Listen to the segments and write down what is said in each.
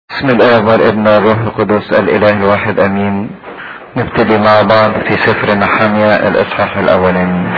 بسم الآب والابن والروح القدس الإله الواحد أمين نبتدي مع بعض في سفر نحمية الإصحاح الأولاني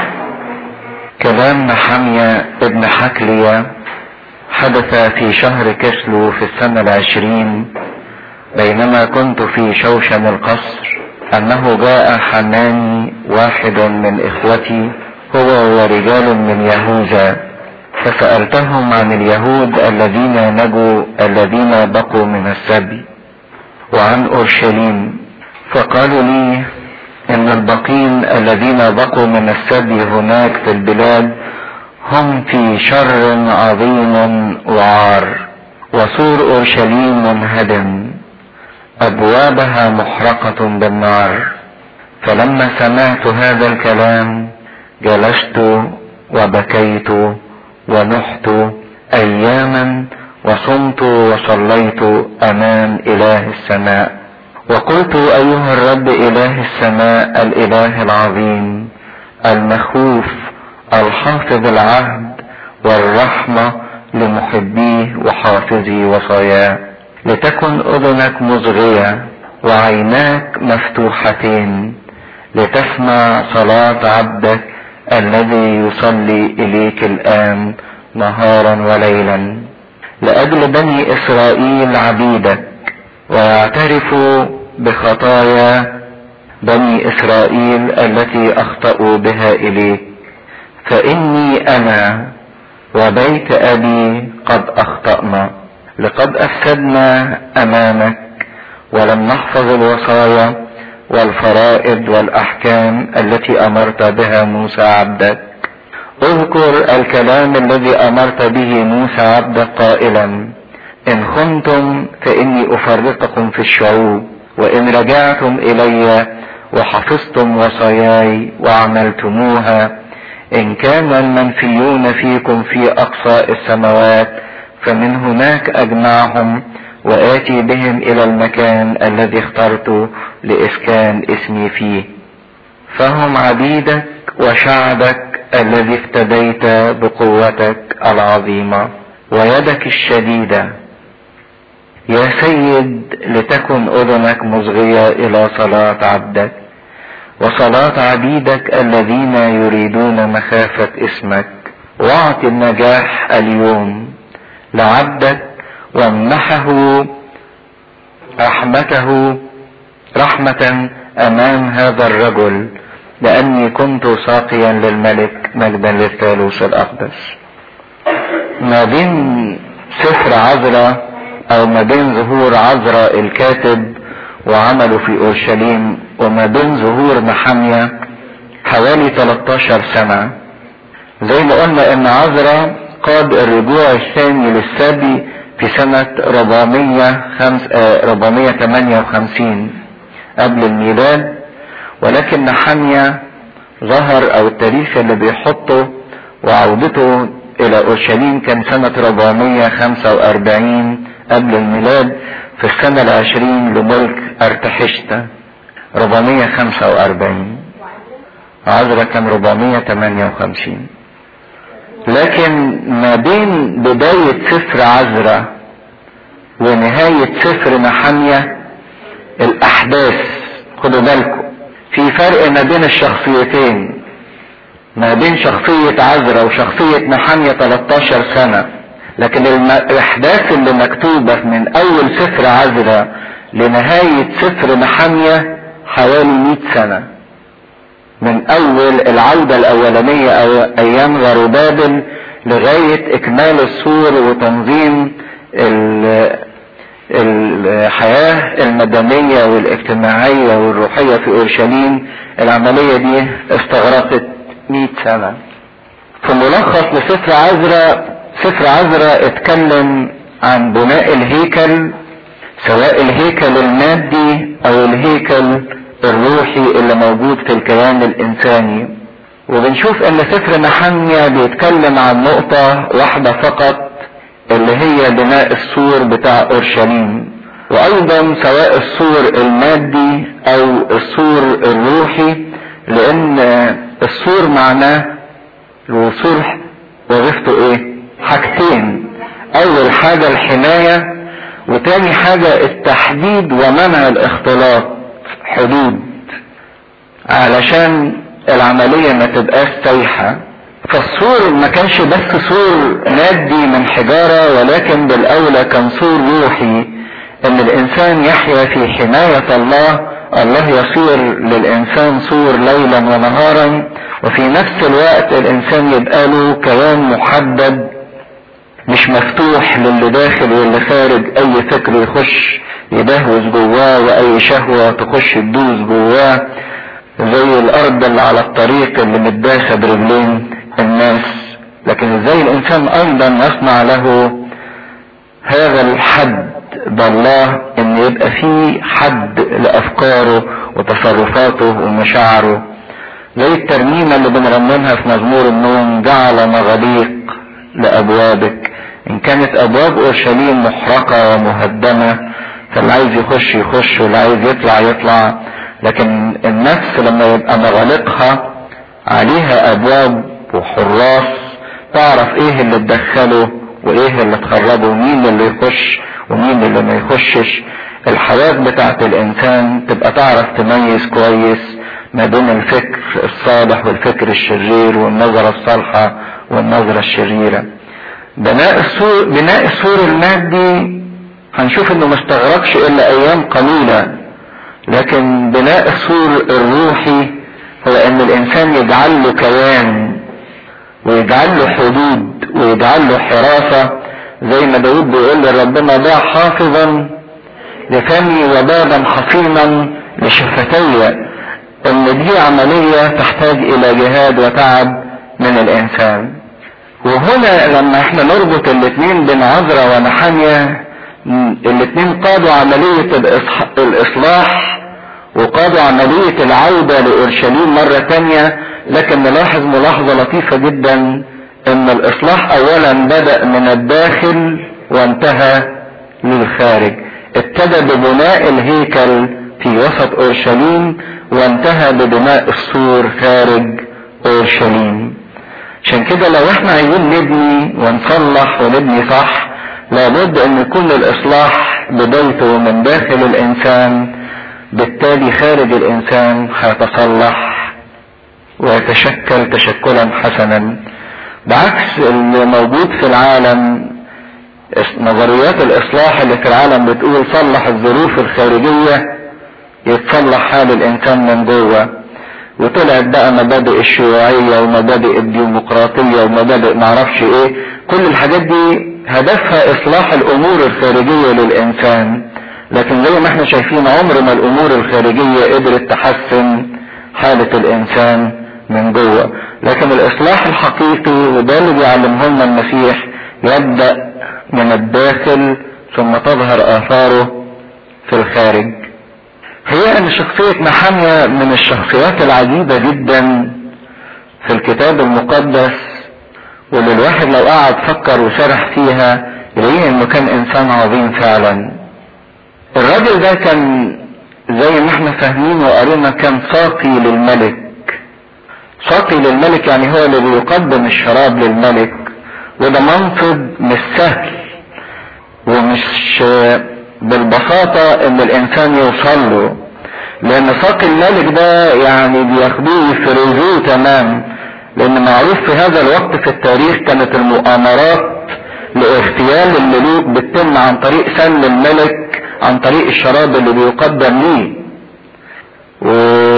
كلام نحمية ابن حكلية حدث في شهر كسلو في السنة العشرين بينما كنت في شوشن القصر أنه جاء حناني واحد من إخوتي هو ورجال من يهوذا فسألتهم عن اليهود الذين نجوا الذين بقوا من السبي وعن أورشليم فقالوا لي إن البقين الذين بقوا من السبي هناك في البلاد هم في شر عظيم وعار وسور أورشليم منهدم أبوابها محرقة بالنار فلما سمعت هذا الكلام جلست وبكيت ونحت اياما وصمت وصليت امام اله السماء وقلت ايها الرب اله السماء الاله العظيم المخوف الحافظ العهد والرحمه لمحبيه وحافظي وصاياه لتكن اذنك مصغيه وعيناك مفتوحتين لتسمع صلاه عبدك الذي يصلي اليك الان نهارا وليلا لاجل بني اسرائيل عبيدك ويعترفوا بخطايا بني اسرائيل التي اخطاوا بها اليك فاني انا وبيت ابي قد اخطانا لقد افسدنا امامك ولم نحفظ الوصايا والفرائض والاحكام التي امرت بها موسى عبدك اذكر الكلام الذي امرت به موسى عبدك قائلا ان خنتم فاني افرقكم في الشعوب وان رجعتم الي وحفظتم وصاياي وعملتموها ان كان المنفيون فيكم في اقصى السماوات فمن هناك اجمعهم واتي بهم الى المكان الذي اخترت لاسكان اسمي فيه فهم عبيدك وشعبك الذي افتديت بقوتك العظيمه ويدك الشديده يا سيد لتكن اذنك مصغيه الى صلاه عبدك وصلاه عبيدك الذين يريدون مخافه اسمك واعط النجاح اليوم لعبدك وامنحه رحمته رحمة أمام هذا الرجل لأني كنت ساقيا للملك مجدا للثالوث الأقدس ما بين سفر عذراء أو ما بين ظهور عذراء الكاتب وعمله في أورشليم وما بين ظهور محامية حوالي 13 سنة زي ما قلنا إن عذراء قاد الرجوع الثاني للسبي في سنة 458 قبل الميلاد ولكن نحمية ظهر او التاريخ اللي بيحطه وعودته الى اورشليم كان سنة 445 قبل الميلاد في السنة العشرين لملك ارتحشتا 445 عذرا كان 458 لكن ما بين بداية سفر عزرا ونهاية سفر نحمية الأحداث خدوا بالكم في فرق ما بين الشخصيتين ما بين شخصية عزرا وشخصية نحمية 13 سنة لكن الأحداث اللي مكتوبة من أول سفر عزرا لنهاية سفر نحمية حوالي 100 سنة من اول العودة الاولانية او ايام غربابل لغاية اكمال السور وتنظيم الحياة المدنية والاجتماعية والروحية في اورشليم العملية دي استغرقت 100 سنة في ملخص لسفر عزرا سفر عزرا اتكلم عن بناء الهيكل سواء الهيكل المادي او الهيكل الروحي اللي موجود في الكيان الانساني وبنشوف ان سفر نحمية بيتكلم عن نقطة واحدة فقط اللي هي بناء السور بتاع اورشليم وايضا سواء السور المادي او السور الروحي لان السور معناه السور وظيفته ايه حاجتين اول حاجة الحماية وتاني حاجة التحديد ومنع الاختلاط حدود علشان العملية ما تبقاش سايحة فالسور ما كانش بس سور مادي من حجارة ولكن بالاولى كان سور روحي ان الانسان يحيا في حماية الله الله يصير للانسان سور ليلا ونهارا وفي نفس الوقت الانسان يبقى له كيان محدد مش مفتوح للي داخل واللي خارج اي فكر يخش يبهوز جواه واي شهوة تخش تدوز جواه زي الارض اللي على الطريق اللي متداخة برجلين الناس لكن ازاي الانسان ايضا يصنع له هذا الحد بالله ان يبقى فيه حد لافكاره وتصرفاته ومشاعره زي الترنيمة اللي بنرنمها في مزمور النوم جعل مغاليق لابوابك ان كانت ابواب اورشليم محرقة ومهدمة فاللي عايز يخش يخش واللي عايز يطلع يطلع لكن النفس لما يبقى مغالقها عليها ابواب وحراس تعرف ايه اللي تدخله وايه اللي تخرجه ومين اللي يخش ومين اللي ما يخشش الحياة بتاعت الانسان تبقى تعرف تميز كويس ما بين الفكر الصالح والفكر الشرير والنظرة الصالحة والنظرة الشريرة بناء السور بناء السور المادي هنشوف انه ما استغرقش الا ايام قليلة لكن بناء السور الروحي هو ان الانسان يجعل له كيان ويجعل له حدود ويجعل له حراسة زي ما داود بيقول لربنا ضع حافظا لفمي وبابا حصينا لشفتي ان دي عملية تحتاج الى جهاد وتعب من الانسان وهنا لما احنا نربط الاثنين بين عذرا ونحانيا الاثنين قادوا عملية الاصلاح وقادوا عملية العودة لأورشليم مرة تانية لكن نلاحظ ملاحظة لطيفة جدا ان الاصلاح اولا بدأ من الداخل وانتهى للخارج ابتدى ببناء الهيكل في وسط اورشليم وانتهى ببناء السور خارج اورشليم عشان كده لو احنا عايزين نبني ونصلح ونبني صح لابد ان يكون الاصلاح بدايته من داخل الانسان بالتالي خارج الانسان هيتصلح ويتشكل تشكلا حسنا بعكس اللي موجود في العالم نظريات الاصلاح اللي في العالم بتقول صلح الظروف الخارجية يتصلح حال الانسان من جوه وطلعت بقى مبادئ الشيوعية ومبادئ الديمقراطية ومبادئ معرفش ايه كل الحاجات دي هدفها اصلاح الامور الخارجية للانسان لكن زي ما احنا شايفين عمر ما الامور الخارجية قدرت تحسن حالة الانسان من جوه لكن الاصلاح الحقيقي وده اللي بيعلمه لنا المسيح يبدأ من الداخل ثم تظهر اثاره في الخارج هي ان شخصية نحمية من الشخصيات العجيبة جدا في الكتاب المقدس واللي الواحد لو قعد فكر وشرح فيها يلاقيه انه كان انسان عظيم فعلا الراجل ده كان زي ما احنا فاهمين وقرينا كان ساقي للملك ساقي للملك يعني هو اللي بيقدم الشراب للملك وده منصب مش سهل ومش بالبساطة ان الانسان يوصل له لان ساقي الملك ده يعني بياخدوه يفرزوه تمام لان معروف في هذا الوقت في التاريخ كانت المؤامرات لاغتيال الملوك بتتم عن طريق سن الملك عن طريق الشراب اللي بيقدم ليه و...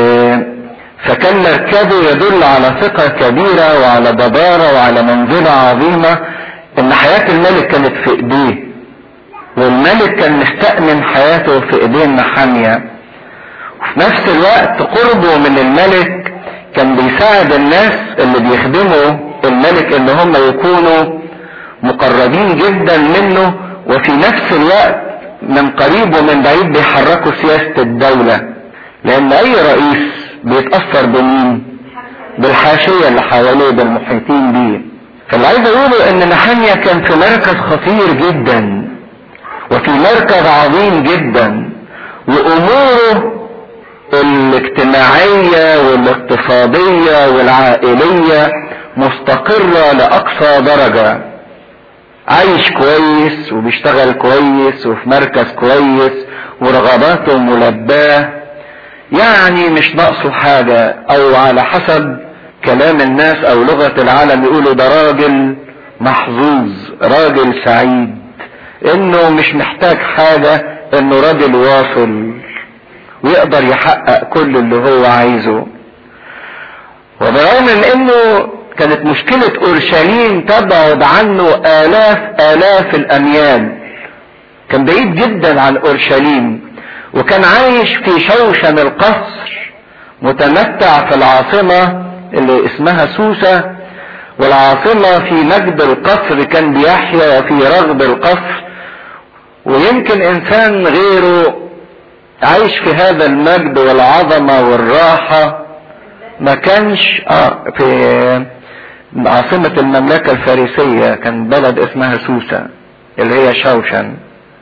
فكان مركبه يدل على ثقة كبيرة وعلى جبارة وعلى منزلة عظيمة ان حياة الملك كانت في ايديه والملك كان مستأمن حياته في ايدين نحامية وفي نفس الوقت قربه من الملك كان بيساعد الناس اللي بيخدموا الملك ان هم يكونوا مقربين جدا منه وفي نفس الوقت من قريب ومن بعيد بيحركوا سياسة الدولة لان اي رئيس بيتأثر بمين بالحاشية اللي حواليه بالمحيطين بيه فاللي عايز اقوله ان نحامية كان في مركز خطير جدا وفي مركز عظيم جدا واموره الاجتماعية والاقتصادية والعائلية مستقرة لأقصى درجة عايش كويس وبيشتغل كويس وفي مركز كويس ورغباته ملباه يعني مش ناقصه حاجة او على حسب كلام الناس او لغة العالم يقولوا ده راجل محظوظ راجل سعيد انه مش محتاج حاجة انه راجل واصل ويقدر يحقق كل اللي هو عايزه وبرغم من انه كانت مشكلة اورشليم تبعد عنه الاف الاف الاميال كان بعيد جدا عن اورشليم وكان عايش في شوشن القصر متمتع في العاصمة اللي اسمها سوسة والعاصمة في مجد القصر كان بيحيا وفي رغد القصر ويمكن انسان غيره عايش في هذا المجد والعظمة والراحة ما كانش اه في عاصمة المملكة الفارسية كان بلد اسمها سوسة اللي هي شوشن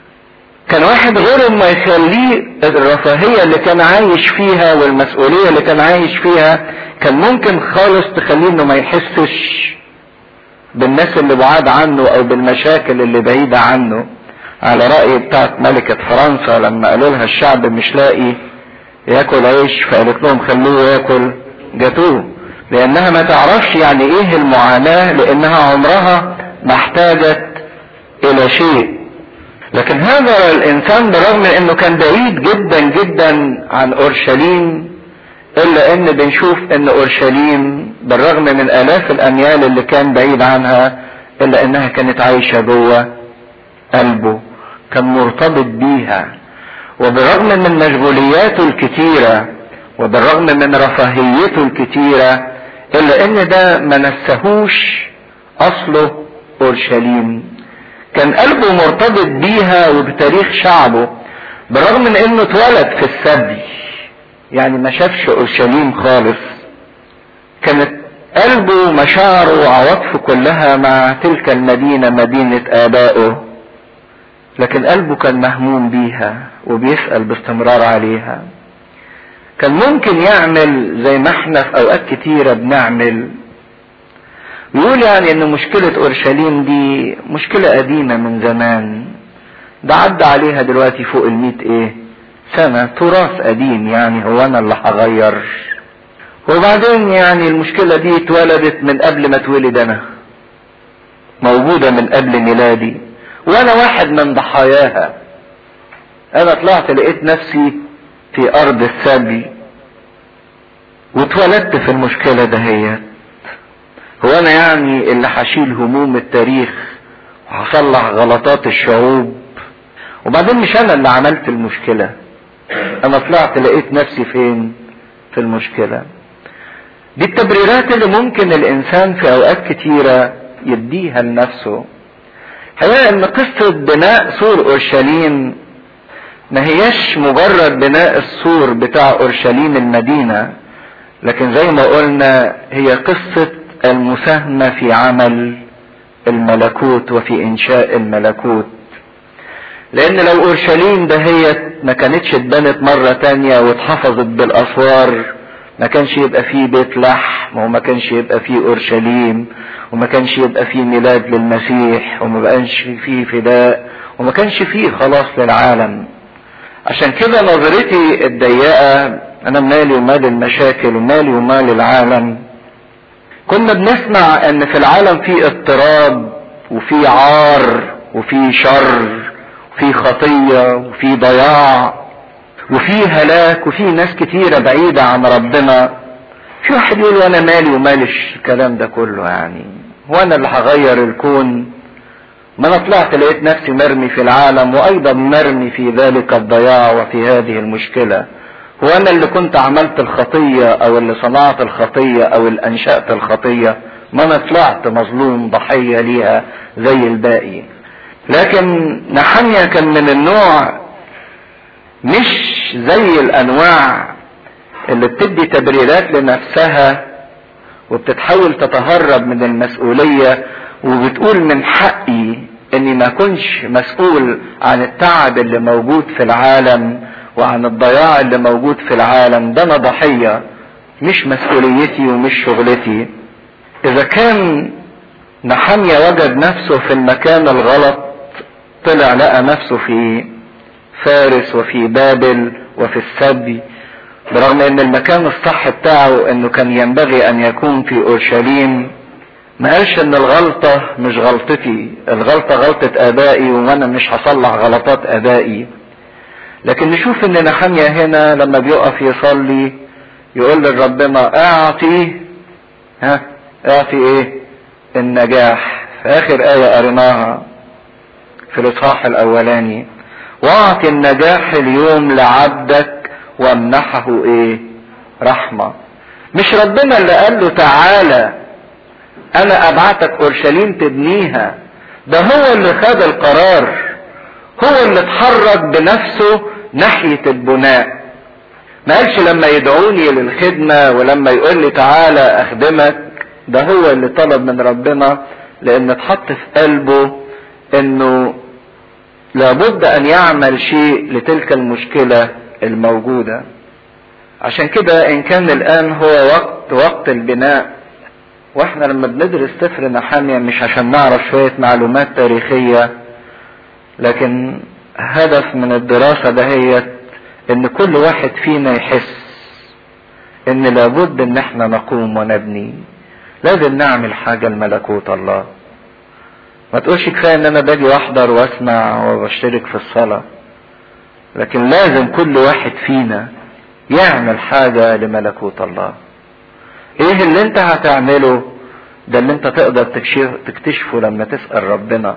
كان واحد غيره ما يخليه الرفاهية اللي كان عايش فيها والمسؤولية اللي كان عايش فيها كان ممكن خالص تخليه انه ما يحسش بالناس اللي بعاد عنه او بالمشاكل اللي بعيدة عنه على رأي بتاعت ملكة فرنسا لما قالوا لها الشعب مش لاقي ياكل عيش فقالت لهم خلوه ياكل جاتوه لانها ما تعرفش يعني ايه المعاناة لانها عمرها ما احتاجت الى شيء لكن هذا الانسان برغم انه كان بعيد جدا جدا عن اورشليم الا ان بنشوف ان اورشليم بالرغم من الاف الاميال اللي كان بعيد عنها الا انها كانت عايشة جوه قلبه كان مرتبط بيها وبالرغم من مشغولياته الكتيرة وبالرغم من رفاهيته الكتيرة الا ان ده ما نسهوش اصله اورشليم كان قلبه مرتبط بيها وبتاريخ شعبه بالرغم من انه اتولد في السبي يعني ما شافش اورشليم خالص كانت قلبه مشاعره وعواطفه كلها مع تلك المدينة مدينة آبائه لكن قلبه كان مهموم بيها وبيسأل باستمرار عليها كان ممكن يعمل زي ما احنا في اوقات كتيرة بنعمل يقول يعني ان مشكلة اورشليم دي مشكلة قديمة من زمان ده عدى عليها دلوقتي فوق الميت ايه سنة تراث قديم يعني هو انا اللي هغير وبعدين يعني المشكلة دي اتولدت من قبل ما اتولد انا موجودة من قبل ميلادي وانا واحد من ضحاياها انا طلعت لقيت نفسي في ارض السبي واتولدت في المشكلة دهيت هو انا يعني اللي هشيل هموم التاريخ وهصلح غلطات الشعوب وبعدين مش انا اللي عملت المشكلة انا طلعت لقيت نفسي فين في المشكلة دي التبريرات اللي ممكن الانسان في اوقات كتيرة يديها لنفسه حقيقة ان قصة بناء سور اورشليم ما هياش مجرد بناء السور بتاع اورشليم المدينة لكن زي ما قلنا هي قصة المساهمة في عمل الملكوت وفي انشاء الملكوت لان لو اورشليم دهيت ما كانتش اتبنت مرة تانية واتحفظت بالاسوار ما كانش يبقى فيه بيت لحم وما كانش يبقى فيه اورشليم وما كانش يبقى فيه ميلاد للمسيح وما كانش فيه فداء وما كانش فيه خلاص للعالم عشان كده نظرتي الضيقة انا مالي ومال المشاكل ومالي ومال العالم كنا بنسمع ان في العالم في اضطراب وفي عار وفي شر وفي خطية وفي ضياع وفي هلاك وفي ناس كتيرة بعيدة عن ربنا في واحد يقول وانا مالي ومالش الكلام ده كله يعني هو انا اللي هغير الكون ما انا طلعت لقيت نفسي مرمي في العالم وايضا مرمي في ذلك الضياع وفي هذه المشكلة هو انا اللي كنت عملت الخطية او اللي صنعت الخطية او اللي انشأت الخطية ما انا طلعت مظلوم ضحية ليها زي الباقي لكن نحمية كان من النوع مش زي الانواع اللي بتدي تبريرات لنفسها وبتتحاول تتهرب من المسؤولية وبتقول من حقي اني ما كنش مسؤول عن التعب اللي موجود في العالم وعن الضياع اللي موجود في العالم ده انا ضحية مش مسؤوليتي ومش شغلتي اذا كان نحمية وجد نفسه في المكان الغلط طلع لقى نفسه في فارس وفي بابل وفي السبي برغم ان المكان الصح بتاعه انه كان ينبغي ان يكون في اورشليم ما قالش ان الغلطة مش غلطتي الغلطة غلطة ابائي وانا مش هصلح غلطات ابائي لكن نشوف ان نحمية هنا لما بيقف يصلي يقول لربنا اعطي ها اعطي ايه النجاح في اخر آية قريناها في الاصحاح الاولاني واعطي النجاح اليوم لعبدك وامنحه ايه رحمة مش ربنا اللي قال له تعالى انا ابعتك اورشليم تبنيها ده هو اللي خد القرار هو اللي اتحرك بنفسه ناحية البناء ما قالش لما يدعوني للخدمة ولما يقول لي تعالى اخدمك ده هو اللي طلب من ربنا لان اتحط في قلبه انه لابد ان يعمل شيء لتلك المشكلة الموجودة عشان كده ان كان الان هو وقت وقت البناء واحنا لما بندرس سفر نحامية مش عشان نعرف شوية معلومات تاريخية لكن هدف من الدراسة دهيت ان كل واحد فينا يحس ان لابد ان احنا نقوم ونبني لازم نعمل حاجة لملكوت الله ما تقولش كفاية ان انا باجي واحضر واسمع وبشترك في الصلاة لكن لازم كل واحد فينا يعمل حاجة لملكوت الله ايه اللي انت هتعمله ده اللي انت تقدر تكشف تكتشفه لما تسأل ربنا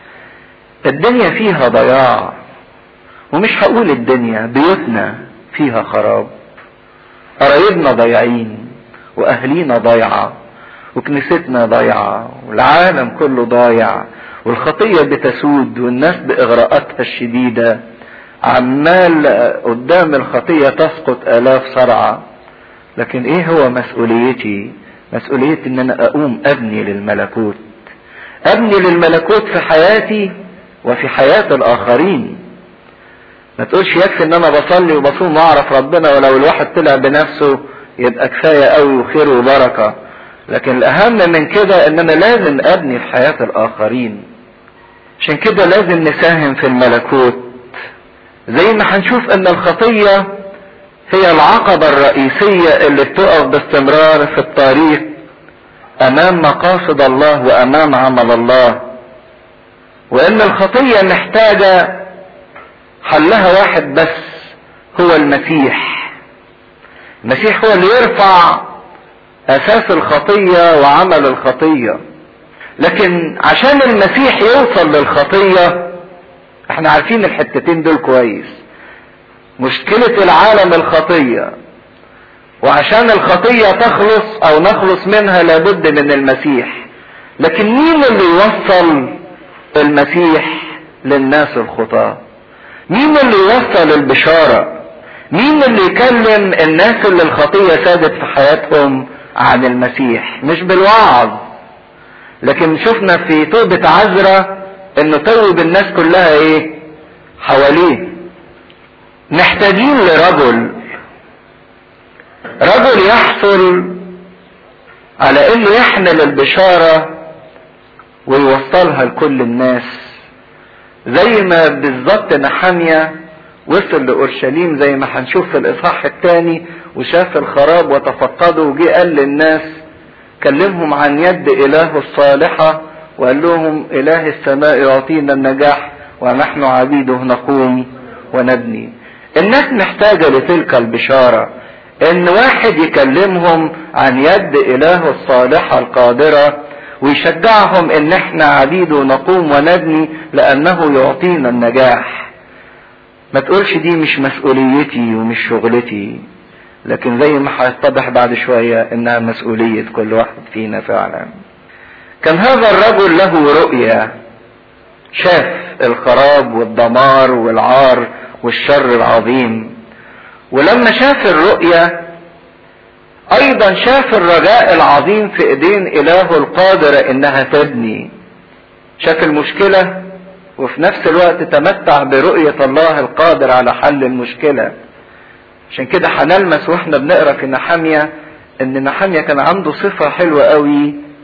الدنيا فيها ضياع ومش هقول الدنيا بيوتنا فيها خراب قرايبنا ضايعين واهلينا ضايعه وكنيستنا ضايعه والعالم كله ضايع والخطيه بتسود والناس باغراءاتها الشديده عمال قدام الخطيه تسقط الاف صرعه لكن ايه هو مسؤوليتي مسؤوليتي ان انا اقوم ابني للملكوت ابني للملكوت في حياتي وفي حياة الاخرين ما تقولش يكفي ان انا بصلي وبصوم واعرف ربنا ولو الواحد طلع بنفسه يبقى كفاية قوي وخير وبركة لكن الاهم من كده ان انا لازم ابني في حياة الاخرين عشان كده لازم نساهم في الملكوت زي ما هنشوف ان الخطية هي العقبة الرئيسية اللي بتقف باستمرار في الطريق امام مقاصد الله وامام عمل الله وان الخطية محتاجة حلها واحد بس هو المسيح المسيح هو اللي يرفع اساس الخطية وعمل الخطية لكن عشان المسيح يوصل للخطية احنا عارفين الحتتين دول كويس مشكلة العالم الخطية وعشان الخطية تخلص او نخلص منها لابد من المسيح لكن مين اللي يوصل المسيح للناس الخطاه مين اللي يوصل البشارة مين اللي يكلم الناس اللي الخطية سادت في حياتهم عن المسيح مش بالوعظ لكن شفنا في توبة عزرة انه توب الناس كلها ايه حواليه محتاجين لرجل رجل يحصل على انه يحمل البشارة ويوصلها لكل الناس زي ما بالظبط نحامية وصل لأورشليم زي ما هنشوف في الإصحاح الثاني وشاف الخراب وتفقده وجي قال للناس كلمهم عن يد إله الصالحة وقال لهم إله السماء يعطينا النجاح ونحن عبيده نقوم ونبني الناس محتاجة لتلك البشارة ان واحد يكلمهم عن يد اله الصالحة القادرة ويشجعهم ان احنا عبيده نقوم ونبني لانه يعطينا النجاح ما تقولش دي مش مسؤوليتي ومش شغلتي لكن زي ما هيتضح بعد شوية انها مسؤولية كل واحد فينا فعلا كان هذا الرجل له رؤية شاف الخراب والدمار والعار والشر العظيم ولما شاف الرؤية ايضا شاف الرجاء العظيم في ايدين اله القادر انها تبني شاف المشكلة وفي نفس الوقت تمتع برؤية الله القادر على حل المشكلة عشان كده هنلمس واحنا بنقرا في نحامية ان نحامية كان عنده صفة حلوة قوي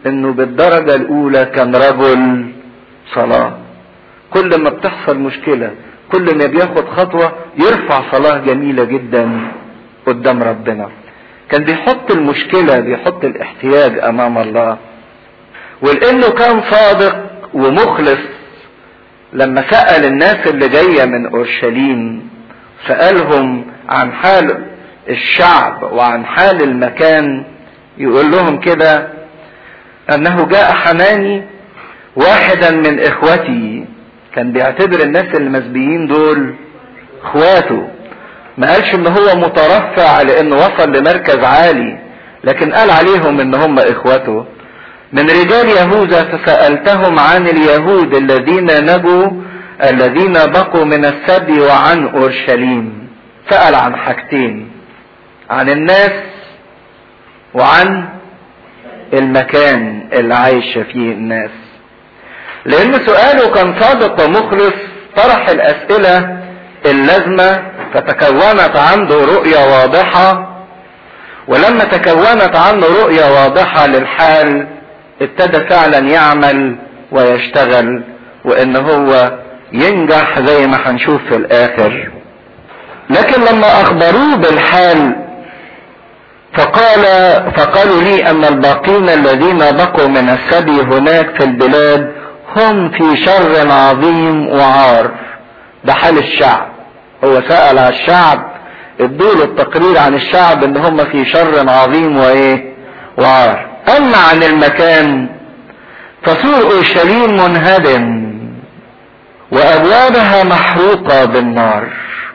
انه بالدرجة الاولى كان رجل صلاة كل ما بتحصل مشكلة كل ما بياخد خطوة يرفع صلاة جميلة جدا قدام ربنا كان بيحط المشكلة بيحط الاحتياج امام الله ولانه كان صادق ومخلص لما سأل الناس اللي جاية من اورشليم سألهم عن حال الشعب وعن حال المكان يقول لهم كده انه جاء حناني واحدا من اخوتي كان بيعتبر الناس المسبيين دول اخواته ما قالش ان هو مترفع لانه وصل لمركز عالي لكن قال عليهم ان هم اخوته من رجال يهوذا فسألتهم عن اليهود الذين نجوا الذين بقوا من السبي وعن اورشليم سأل عن حاجتين عن الناس وعن المكان اللي عايشة فيه الناس لان سؤاله كان صادق ومخلص طرح الاسئلة اللازمة فتكونت عنده رؤية واضحة ولما تكونت عنه رؤية واضحة للحال ابتدى فعلا يعمل ويشتغل وان هو ينجح زي ما هنشوف في الاخر لكن لما اخبروه بالحال فقال فقالوا لي ان الباقين الذين بقوا من السبي هناك في البلاد هم في شر عظيم وعار ده حال الشعب هو سأل على الشعب ادوا التقرير عن الشعب ان هم في شر عظيم وايه وعار اما عن المكان فسور اورشليم منهدم وابوابها محروقة بالنار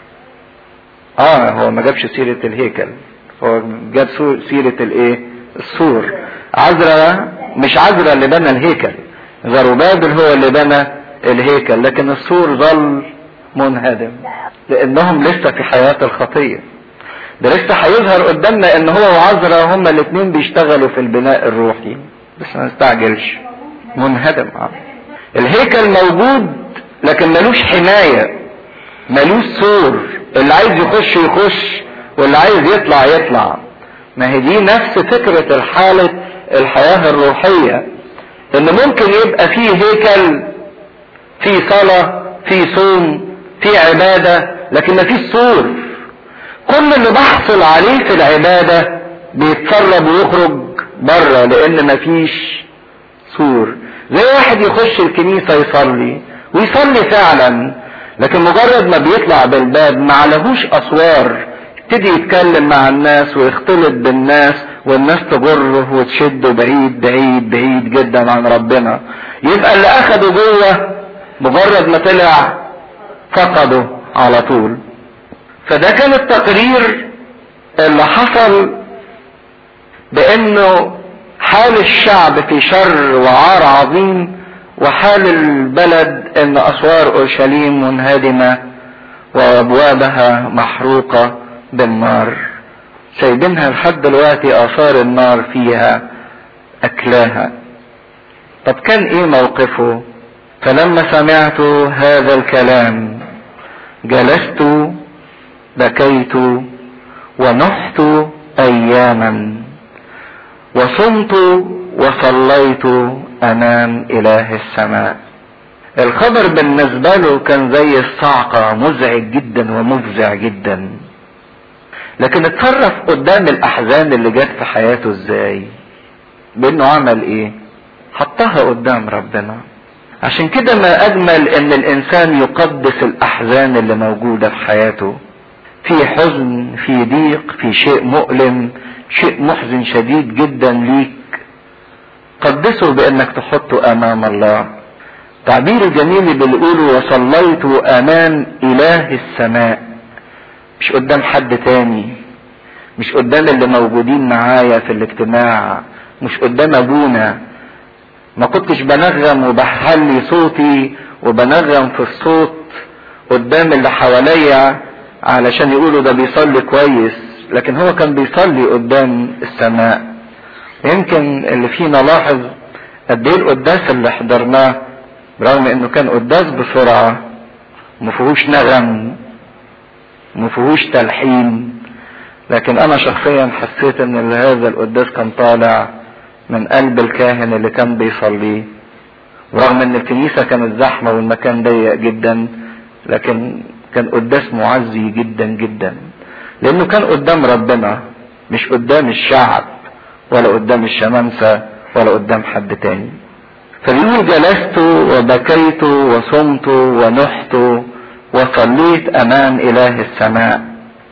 اه هو ما جابش سيرة الهيكل هو جاب سيرة الايه السور عزرا مش عزرا اللي بنى الهيكل زروبابل هو اللي بنى الهيكل لكن السور ظل منهدم لانهم لسه في حياة الخطية ده لسه هيظهر قدامنا ان هو وعزرا هما الاثنين بيشتغلوا في البناء الروحي بس ما نستعجلش منهدم الهيكل موجود لكن ملوش حماية ملوش سور اللي عايز يخش يخش واللي عايز يطلع يطلع ما هي دي نفس فكرة الحالة الحياة الروحية ان ممكن يبقى فيه هيكل فيه صلاة فيه صوم فيه عبادة لكن ما فيش سور كل اللي بحصل عليه في العبادة بيتسرب ويخرج بره لان ما فيش سور زي واحد يخش الكنيسة يصلي ويصلي فعلا لكن مجرد ما بيطلع بالباب ما عليهوش اسوار يبتدي يتكلم مع الناس ويختلط بالناس والناس تجره وتشده بعيد بعيد بعيد جدا عن ربنا يبقى اللي اخده جوه مجرد ما طلع فقده على طول فده كان التقرير اللي حصل بانه حال الشعب في شر وعار عظيم وحال البلد ان اسوار اورشليم منهدمه وابوابها محروقه بالنار سايبينها لحد دلوقتي اثار النار فيها اكلاها طب كان ايه موقفه فلما سمعت هذا الكلام جلست بكيت ونحت اياما وصمت وصليت امام اله السماء الخبر بالنسبة له كان زي الصعقة مزعج جدا ومفزع جدا لكن اتصرف قدام الاحزان اللي جت في حياته ازاي بانه عمل ايه حطها قدام ربنا عشان كده ما اجمل ان الانسان يقدس الاحزان اللي موجودة في حياته في حزن في ضيق في شيء مؤلم شيء محزن شديد جدا ليك قدسه بانك تحطه امام الله تعبير جميل بنقوله وصليت امام اله السماء مش قدام حد تاني مش قدام اللي موجودين معايا في الاجتماع مش قدام ابونا ما كنتش بنغم وبحلي صوتي وبنغم في الصوت قدام اللي حواليا علشان يقولوا ده بيصلي كويس لكن هو كان بيصلي قدام السماء يمكن اللي فينا لاحظ قد ايه القداس اللي حضرناه برغم انه كان قداس بسرعه مفيهوش نغم مفيهوش تلحين لكن انا شخصيا حسيت ان هذا القداس كان طالع من قلب الكاهن اللي كان بيصليه ورغم ان الكنيسة كانت زحمة والمكان ضيق جدا لكن كان قداس معزي جدا جدا لانه كان قدام ربنا مش قدام الشعب ولا قدام الشمامسة ولا قدام حد تاني فبيقول جلست وبكيت وصمت ونحت وصليت امام اله السماء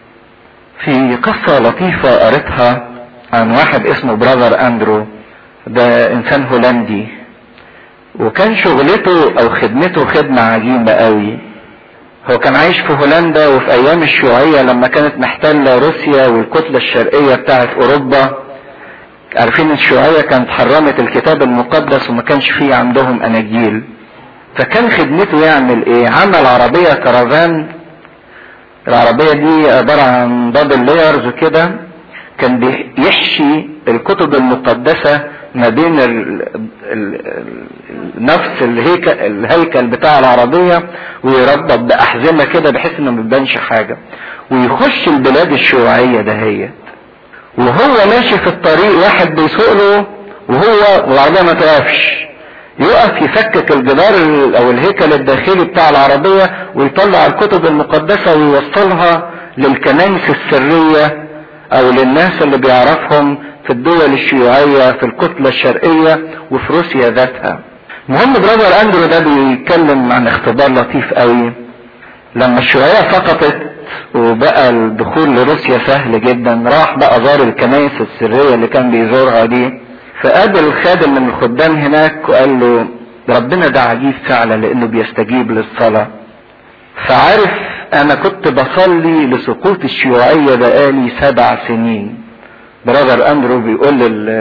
في قصة لطيفة قريتها عن واحد اسمه براذر اندرو ده انسان هولندي وكان شغلته او خدمته خدمة عجيبة قوي هو كان عايش في هولندا وفي ايام الشيوعية لما كانت محتلة روسيا والكتلة الشرقية بتاعت اوروبا عارفين الشيوعية كانت حرمت الكتاب المقدس وما كانش فيه عندهم اناجيل فكان خدمته يعمل ايه عمل عربية كرفان العربية دي عبارة عن دبل لايرز وكده كان بيحشي الكتب المقدسة ما بين ال ال نفس الهيكل, الهيكل بتاع العربية ويربط بأحزمة كده بحيث انه ما يبانش حاجة ويخش البلاد الشيوعية دهيت وهو ماشي في الطريق واحد بيسوق له وهو والعربية ما توقفش يقف يفكك الجدار او الهيكل الداخلي بتاع العربية ويطلع الكتب المقدسة ويوصلها للكنائس السرية او للناس اللي بيعرفهم في الدول الشيوعية في الكتلة الشرقية وفي روسيا ذاتها المهم برادر اندرو ده بيتكلم عن اختبار لطيف قوي لما الشيوعية سقطت وبقى الدخول لروسيا سهل جدا راح بقى زار الكنائس السرية اللي كان بيزورها دي فقابل خادم من الخدام هناك وقال له ربنا ده عجيب فعلا لانه بيستجيب للصلاة فعارف انا كنت بصلي لسقوط الشيوعية بقالي سبع سنين برادر اندرو بيقول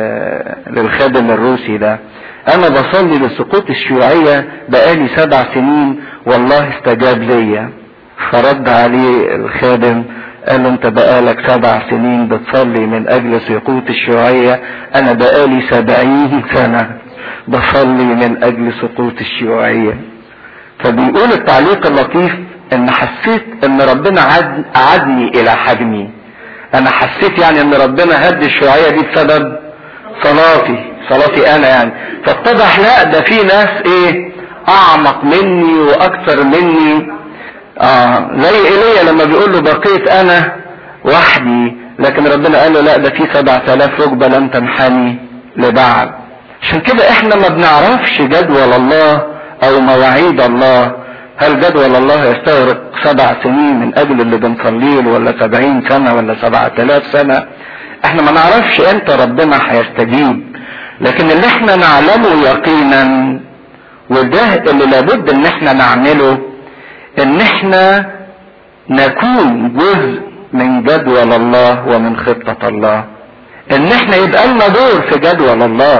للخادم الروسي ده انا بصلي لسقوط الشيوعية بقالي سبع سنين والله استجاب ليا فرد عليه الخادم قال له انت بقالك سبع سنين بتصلي من اجل سقوط الشيوعية انا بقالي سبعين سنة بصلي من اجل سقوط الشيوعية فبيقول التعليق اللطيف ان حسيت ان ربنا عد عدني الى حجمي انا حسيت يعني ان ربنا هدي الشيوعية دي بسبب صلاتي صلاتي انا يعني فاتضح لا ده في ناس ايه اعمق مني واكثر مني اه زي ايليا لما بيقول له بقيت انا وحدي لكن ربنا قال له لا ده في سبعة الاف ركبة لم تنحني لبعض عشان كده احنا ما بنعرفش جدول الله او مواعيد الله هل جدول الله يستغرق سبع سنين من اجل اللي بنصليه ولا سبعين سنة ولا سبعة الاف سنة احنا ما نعرفش امتى ربنا هيستجيب لكن اللي احنا نعلمه يقينا وده اللي لابد ان احنا نعمله ان احنا نكون جزء من جدول الله ومن خطة الله ان احنا يبقى لنا دور في جدول الله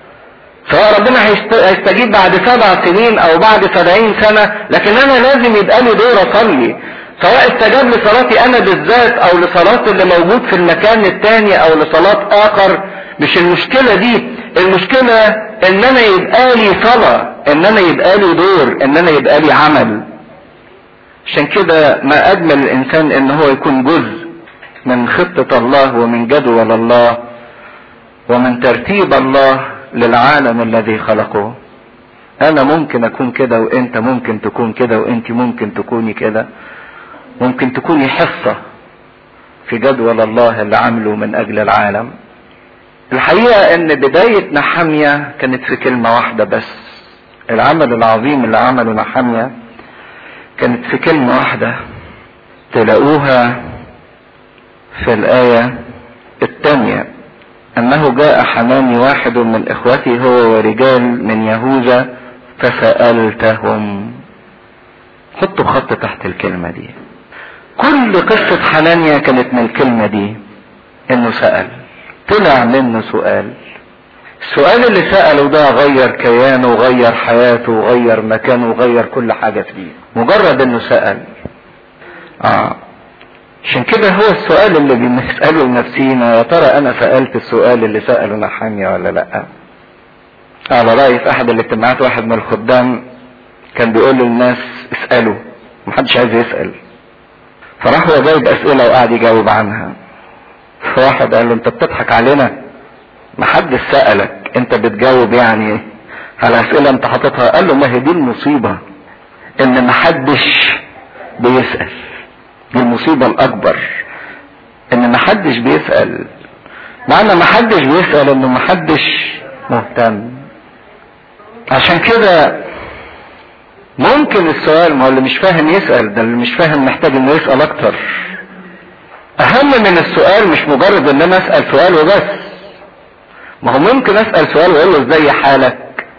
سواء ربنا هيستجيب بعد سبع سنين او بعد سبعين سنة لكن انا لازم يبقى لي دور اصلي سواء استجاب لصلاتي انا بالذات او لصلاة اللي موجود في المكان التاني او لصلاة اخر مش المشكلة دي المشكلة ان انا يبقى لي صلاة ان انا يبقى لي دور ان انا يبقى لي عمل عشان كده ما اجمل الانسان ان هو يكون جزء من خطة الله ومن جدول الله ومن ترتيب الله للعالم الذي خلقه انا ممكن اكون كده وانت ممكن تكون كده وانت ممكن تكوني كده ممكن تكوني حصة في جدول الله اللي عمله من اجل العالم الحقيقة ان بداية نحمية كانت في كلمة واحدة بس العمل العظيم اللي عمله نحمية كانت في كلمة واحدة تلاقوها في الآية الثانية أنه جاء حماني واحد من إخوتي هو ورجال من يهوذا فسألتهم حطوا خط تحت الكلمة دي كل قصة حنانيا كانت من الكلمة دي انه سأل طلع منه سؤال السؤال اللي سأله ده غير كيانه وغير حياته وغير مكانه وغير كل حاجة فيه مجرد انه سأل اه عشان كده هو السؤال اللي بنسأله لنفسينا يا ترى انا سألت السؤال اللي سأله نحامية ولا لا على رأيي في احد الاجتماعات واحد من الخدام كان بيقول للناس اسألوا محدش عايز يسأل فراح هو جايب اسئلة وقعد يجاوب عنها فواحد قال له انت بتضحك علينا محدش سألك لك انت بتجاوب يعني على اسئلة انت حاططها قال له ما هي دي المصيبة ان محدش بيسأل دي المصيبة الاكبر ان محدش بيسأل معنى محدش بيسأل انه محدش مهتم عشان كده ممكن السؤال ما هو اللي مش فاهم يسأل ده اللي مش فاهم محتاج انه يسأل اكتر اهم من السؤال مش مجرد ان انا اسأل سؤال وبس ما هو ممكن اسأل سؤال واقول له ازاي حالك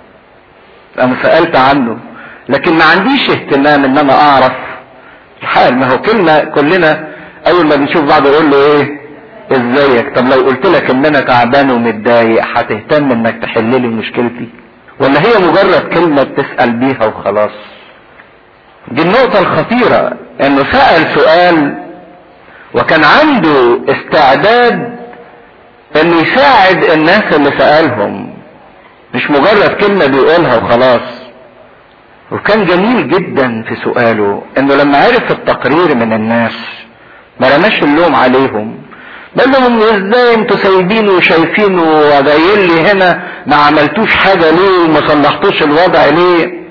انا سألت عنه لكن ما عنديش اهتمام ان انا اعرف الحال ما هو كلمة كلنا اول ما بنشوف بعض يقول له ايه ازيك طب لو قلت لك ان انا تعبان ومتضايق هتهتم انك تحل لي مشكلتي ولا هي مجرد كلمة بتسأل بيها وخلاص دي النقطة الخطيرة انه سأل سؤال وكان عنده استعداد انه يساعد الناس اللي سألهم مش مجرد كلمة بيقولها وخلاص وكان جميل جدا في سؤاله انه لما عرف التقرير من الناس ما رماش اللوم عليهم بل لهم ازاي انتوا سايبينه وشايفينه وجايين لي هنا ما عملتوش حاجه ليه وما صلحتوش الوضع ليه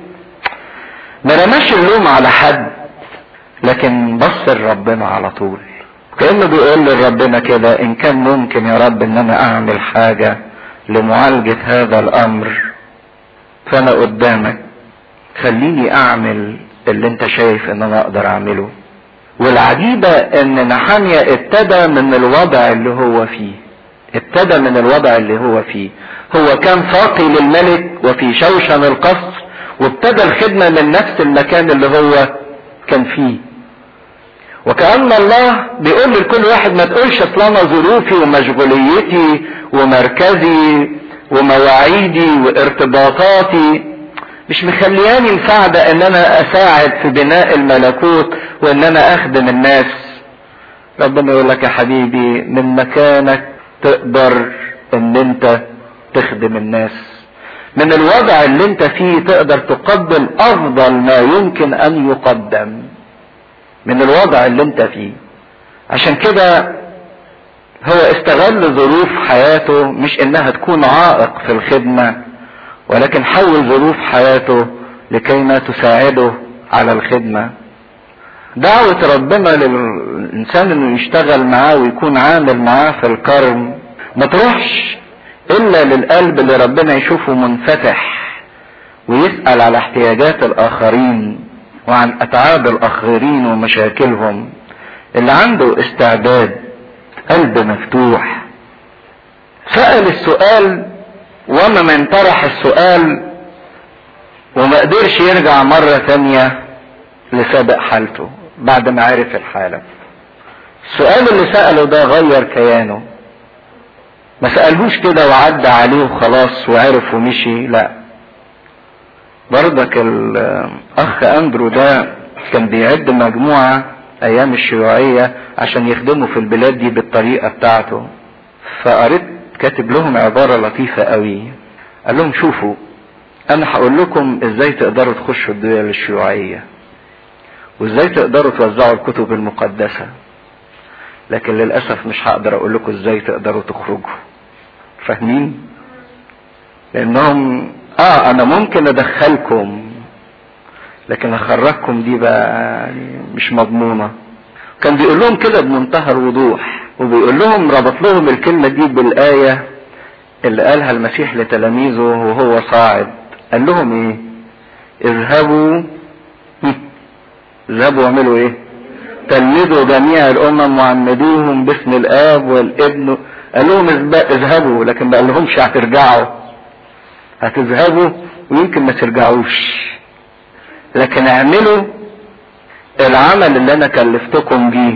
ما رماش اللوم على حد لكن بص لربنا على طول كانه بيقول لربنا كده ان كان ممكن يا رب ان انا اعمل حاجه لمعالجه هذا الامر فانا قدامك خليني اعمل اللي انت شايف ان انا اقدر اعمله والعجيبة ان نحانيا ابتدى من الوضع اللي هو فيه ابتدى من الوضع اللي هو فيه هو كان ساقي للملك وفي شوشن القصر وابتدى الخدمة من نفس المكان اللي هو كان فيه وكأن الله بيقول لكل واحد ما تقولش اصل انا ظروفي ومشغوليتي ومركزي ومواعيدي وارتباطاتي مش مخلياني مساعدة ان انا اساعد في بناء الملكوت وان انا اخدم الناس ربنا يقول لك يا حبيبي من مكانك تقدر ان انت تخدم الناس من الوضع اللي انت فيه تقدر تقدم افضل ما يمكن ان يقدم من الوضع اللي انت فيه عشان كده هو استغل ظروف حياته مش انها تكون عائق في الخدمه ولكن حول ظروف حياته لكي ما تساعده على الخدمة دعوة ربنا للإنسان إنه يشتغل معاه ويكون عامل معاه في الكرم ما تروحش إلا للقلب اللي ربنا يشوفه منفتح ويسأل على احتياجات الآخرين وعن أتعاب الآخرين ومشاكلهم اللي عنده استعداد قلب مفتوح سأل السؤال وما من طرح السؤال وما قدرش يرجع مرة تانية لسابق حالته بعد ما عرف الحالة السؤال اللي سأله ده غير كيانه ما سألهوش كده وعدى عليه وخلاص وعرف ومشي لا برضك الاخ اندرو ده كان بيعد مجموعة ايام الشيوعية عشان يخدموا في البلاد دي بالطريقة بتاعته فقريت كاتب لهم عبارة لطيفة قوي قال لهم شوفوا انا هقول لكم ازاي تقدروا تخشوا الدول الشيوعية وازاي تقدروا توزعوا الكتب المقدسة لكن للأسف مش هقدر اقول لكم ازاي تقدروا تخرجوا فاهمين لانهم اه انا ممكن ادخلكم لكن اخرجكم دي بقى يعني مش مضمونة كان بيقول لهم كده بمنتهى الوضوح وبيقول لهم ربط لهم الكلمة دي بالآية اللي قالها المسيح لتلاميذه وهو صاعد قال لهم ايه اذهبوا اذهبوا واعملوا ايه تلمذوا جميع الامم وعمدوهم باسم الاب والابن قال لهم اذهبوا لكن ما قال لهمش هترجعوا هتذهبوا ويمكن ما ترجعوش لكن اعملوا العمل اللي انا كلفتكم بيه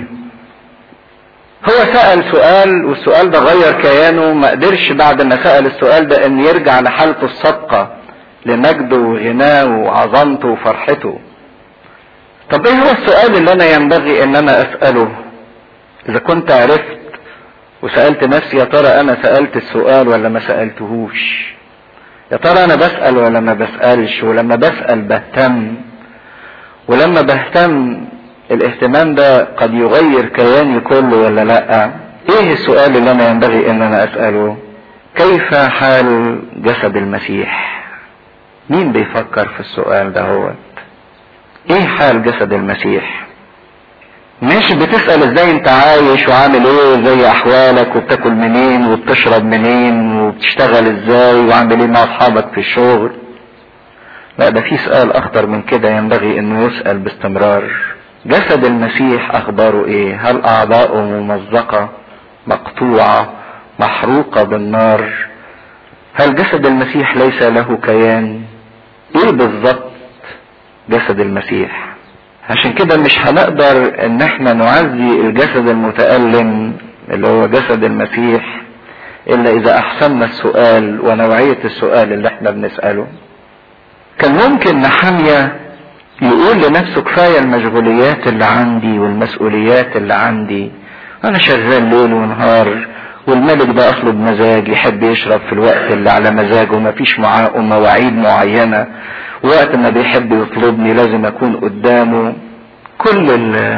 هو سأل سؤال والسؤال ده غير كيانه ما قدرش بعد ما سأل السؤال ده ان يرجع لحالته السابقة لمجده وغناه وعظمته وفرحته طب ايه هو السؤال اللي انا ينبغي ان انا اسأله اذا كنت عرفت وسألت نفسي يا ترى انا سألت السؤال ولا ما سألتهوش يا ترى انا بسأل ولا ما بسألش ولما بسأل بهتم ولما بهتم الاهتمام ده قد يغير كياني كله ولا لا ايه السؤال اللي انا ينبغي ان انا اسأله كيف حال جسد المسيح مين بيفكر في السؤال ده هو ايه حال جسد المسيح مش بتسأل ازاي انت عايش وعامل ايه زي احوالك وبتاكل منين وبتشرب منين وبتشتغل ازاي وعامل ايه مع اصحابك في الشغل لا ده في سؤال اخطر من كده ينبغي انه يسأل باستمرار جسد المسيح اخباره ايه هل اعضاؤه ممزقة مقطوعة محروقة بالنار هل جسد المسيح ليس له كيان ايه بالظبط جسد المسيح عشان كده مش هنقدر ان احنا نعزي الجسد المتألم اللي هو جسد المسيح الا اذا احسننا السؤال ونوعية السؤال اللي احنا بنسأله كان ممكن نحمية يقول لنفسه كفاية المشغوليات اللي عندي والمسؤوليات اللي عندي انا شغال ليل ونهار والملك ده اصله بمزاج يحب يشرب في الوقت اللي على مزاجه مفيش معاه مواعيد معينة وقت ما بيحب يطلبني لازم اكون قدامه كل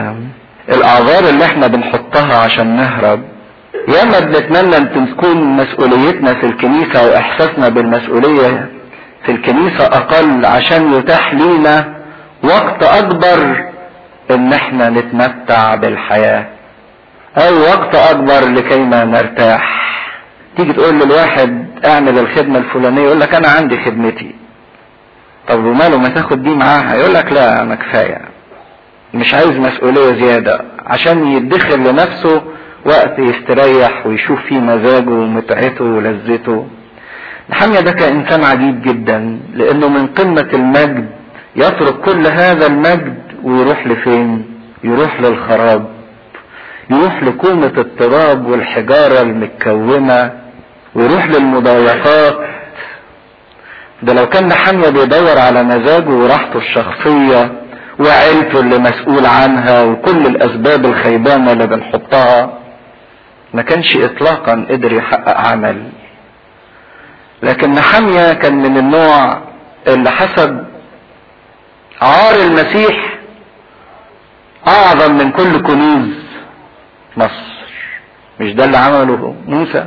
الاعذار اللي احنا بنحطها عشان نهرب ياما بنتمنى ان تكون مسؤوليتنا في الكنيسة واحساسنا بالمسؤولية في الكنيسة اقل عشان يتاح لينا وقت اكبر ان احنا نتمتع بالحياة او وقت اكبر لكي ما نرتاح تيجي تقول للواحد اعمل الخدمة الفلانية يقول لك انا عندي خدمتي طب وماله ما تاخد دي معاها يقول لك لا انا كفاية مش عايز مسؤولية زيادة عشان يدخل لنفسه وقت يستريح ويشوف فيه مزاجه ومتعته ولذته نحمية ده كإنسان عجيب جدا لأنه من قمة المجد يترك كل هذا المجد ويروح لفين يروح للخراب يروح لكومة التراب والحجارة المتكومة ويروح للمضايقات ده لو كان نحمية بيدور على مزاجه وراحته الشخصية وعيلته اللي مسؤول عنها وكل الأسباب الخيبانة اللي بنحطها ما كانش إطلاقا قدر يحقق عمل لكن نحمية كان من النوع اللي حسب عار المسيح أعظم من كل كنوز مصر مش ده اللي عمله موسى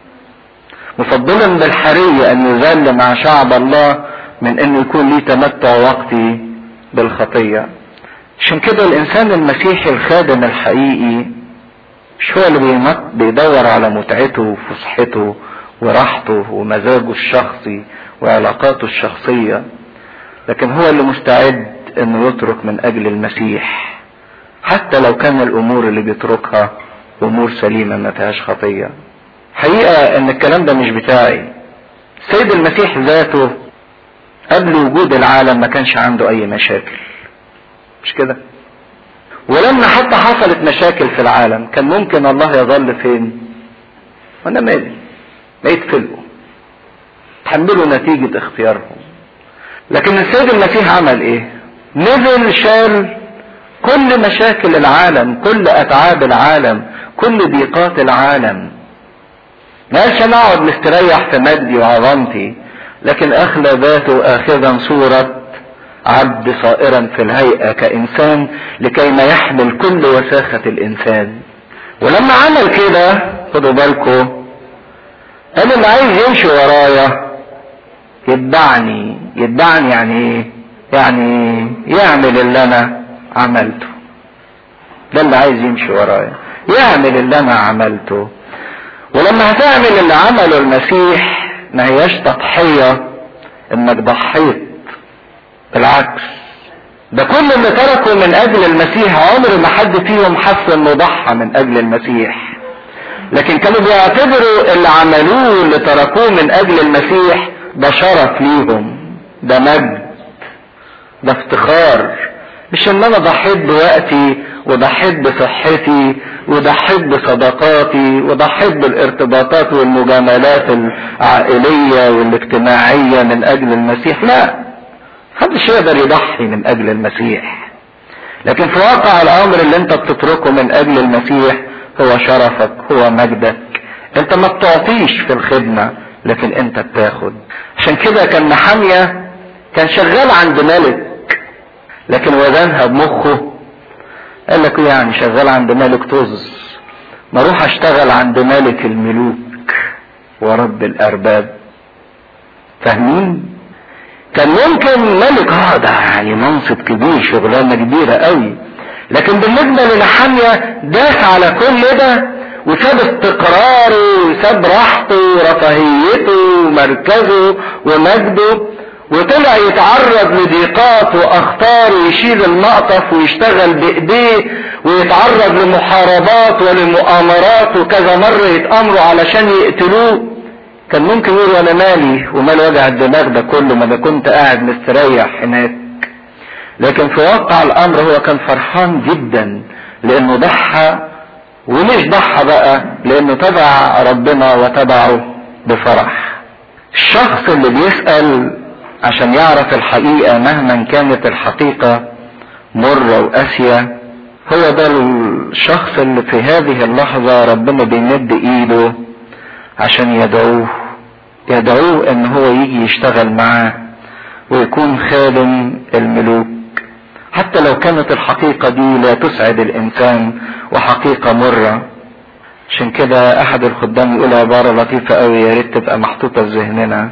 مفضلا بالحرية ان يذل مع شعب الله من انه يكون ليه تمتع وقتي بالخطية عشان كده الانسان المسيحي الخادم الحقيقي مش هو اللي بيدور على متعته وفسحته وراحته ومزاجه الشخصي وعلاقاته الشخصية لكن هو اللي مستعد انه يترك من اجل المسيح حتى لو كان الامور اللي بيتركها امور سليمة ما فيهاش خطية حقيقة ان الكلام ده مش بتاعي السيد المسيح ذاته قبل وجود العالم ما كانش عنده اي مشاكل مش كده ولما حتى حصلت مشاكل في العالم كان ممكن الله يظل فين وانا مالي ما يتفلقوا تحملوا نتيجة اختيارهم لكن السيد المسيح عمل ايه نزل شال كل مشاكل العالم كل اتعاب العالم كل ضيقات العالم ما قالش انا اقعد مستريح في مجدي وعظمتي لكن اخلى ذاته اخذا صورة عبد صائرا في الهيئة كانسان لكي ما يحمل كل وساخة الانسان ولما عمل كده خدوا بالكم قال اللي عايز يمشي ورايا يتبعني يتبعني يعني ايه يعني يعمل اللي انا عملته ده اللي عايز يمشي ورايا يعمل اللي انا عملته ولما هتعمل اللي عمله المسيح ما هياش تضحية انك ضحيت بالعكس ده كل اللي تركوا من اجل المسيح عمر ما حد فيهم حس انه ضحى من اجل المسيح لكن كانوا بيعتبروا اللي عملوه اللي تركوه من اجل المسيح ده شرف ليهم ده مجد ده افتخار مش ان انا ضحيت بوقتي وضحيت بصحتي وضحيت بصداقاتي وضحيت بالارتباطات والمجاملات العائلية والاجتماعية من اجل المسيح لا محدش يقدر يضحي من اجل المسيح لكن في واقع الامر اللي انت بتتركه من اجل المسيح هو شرفك هو مجدك انت ما بتعطيش في الخدمة لكن انت بتاخد عشان كده كان محامية كان شغال عند ملك لكن وزنها بمخه قال لك يعني شغال عند ملك طز ما اروح اشتغل عند ملك الملوك ورب الارباب فاهمين كان ممكن ملك اه ده يعني منصب كبير شغلانه كبيره قوي لكن بالنسبه لنحاميه داس على كل ده وساب استقراره وساب راحته ورفاهيته ومركزه ومجده وطلع يتعرض لضيقات واخطار ويشيل المقطف ويشتغل بايديه ويتعرض لمحاربات ولمؤامرات وكذا مرة يتأمروا علشان يقتلوه كان ممكن يقول انا مالي ومال وجع الدماغ ده كله ما انا كنت قاعد مستريح هناك لكن في واقع الامر هو كان فرحان جدا لانه ضحى ومش ضحى بقى لانه تبع ربنا وتبعه بفرح الشخص اللي بيسأل عشان يعرف الحقيقة مهما كانت الحقيقة مرة وقاسية هو ده الشخص اللي في هذه اللحظة ربنا بيمد ايده عشان يدعوه يدعوه ان هو يجي يشتغل معاه ويكون خادم الملوك حتى لو كانت الحقيقة دي لا تسعد الانسان وحقيقة مرة عشان كده احد الخدام يقول عبارة لطيفة قوي يا ريت تبقى محطوطة في ذهننا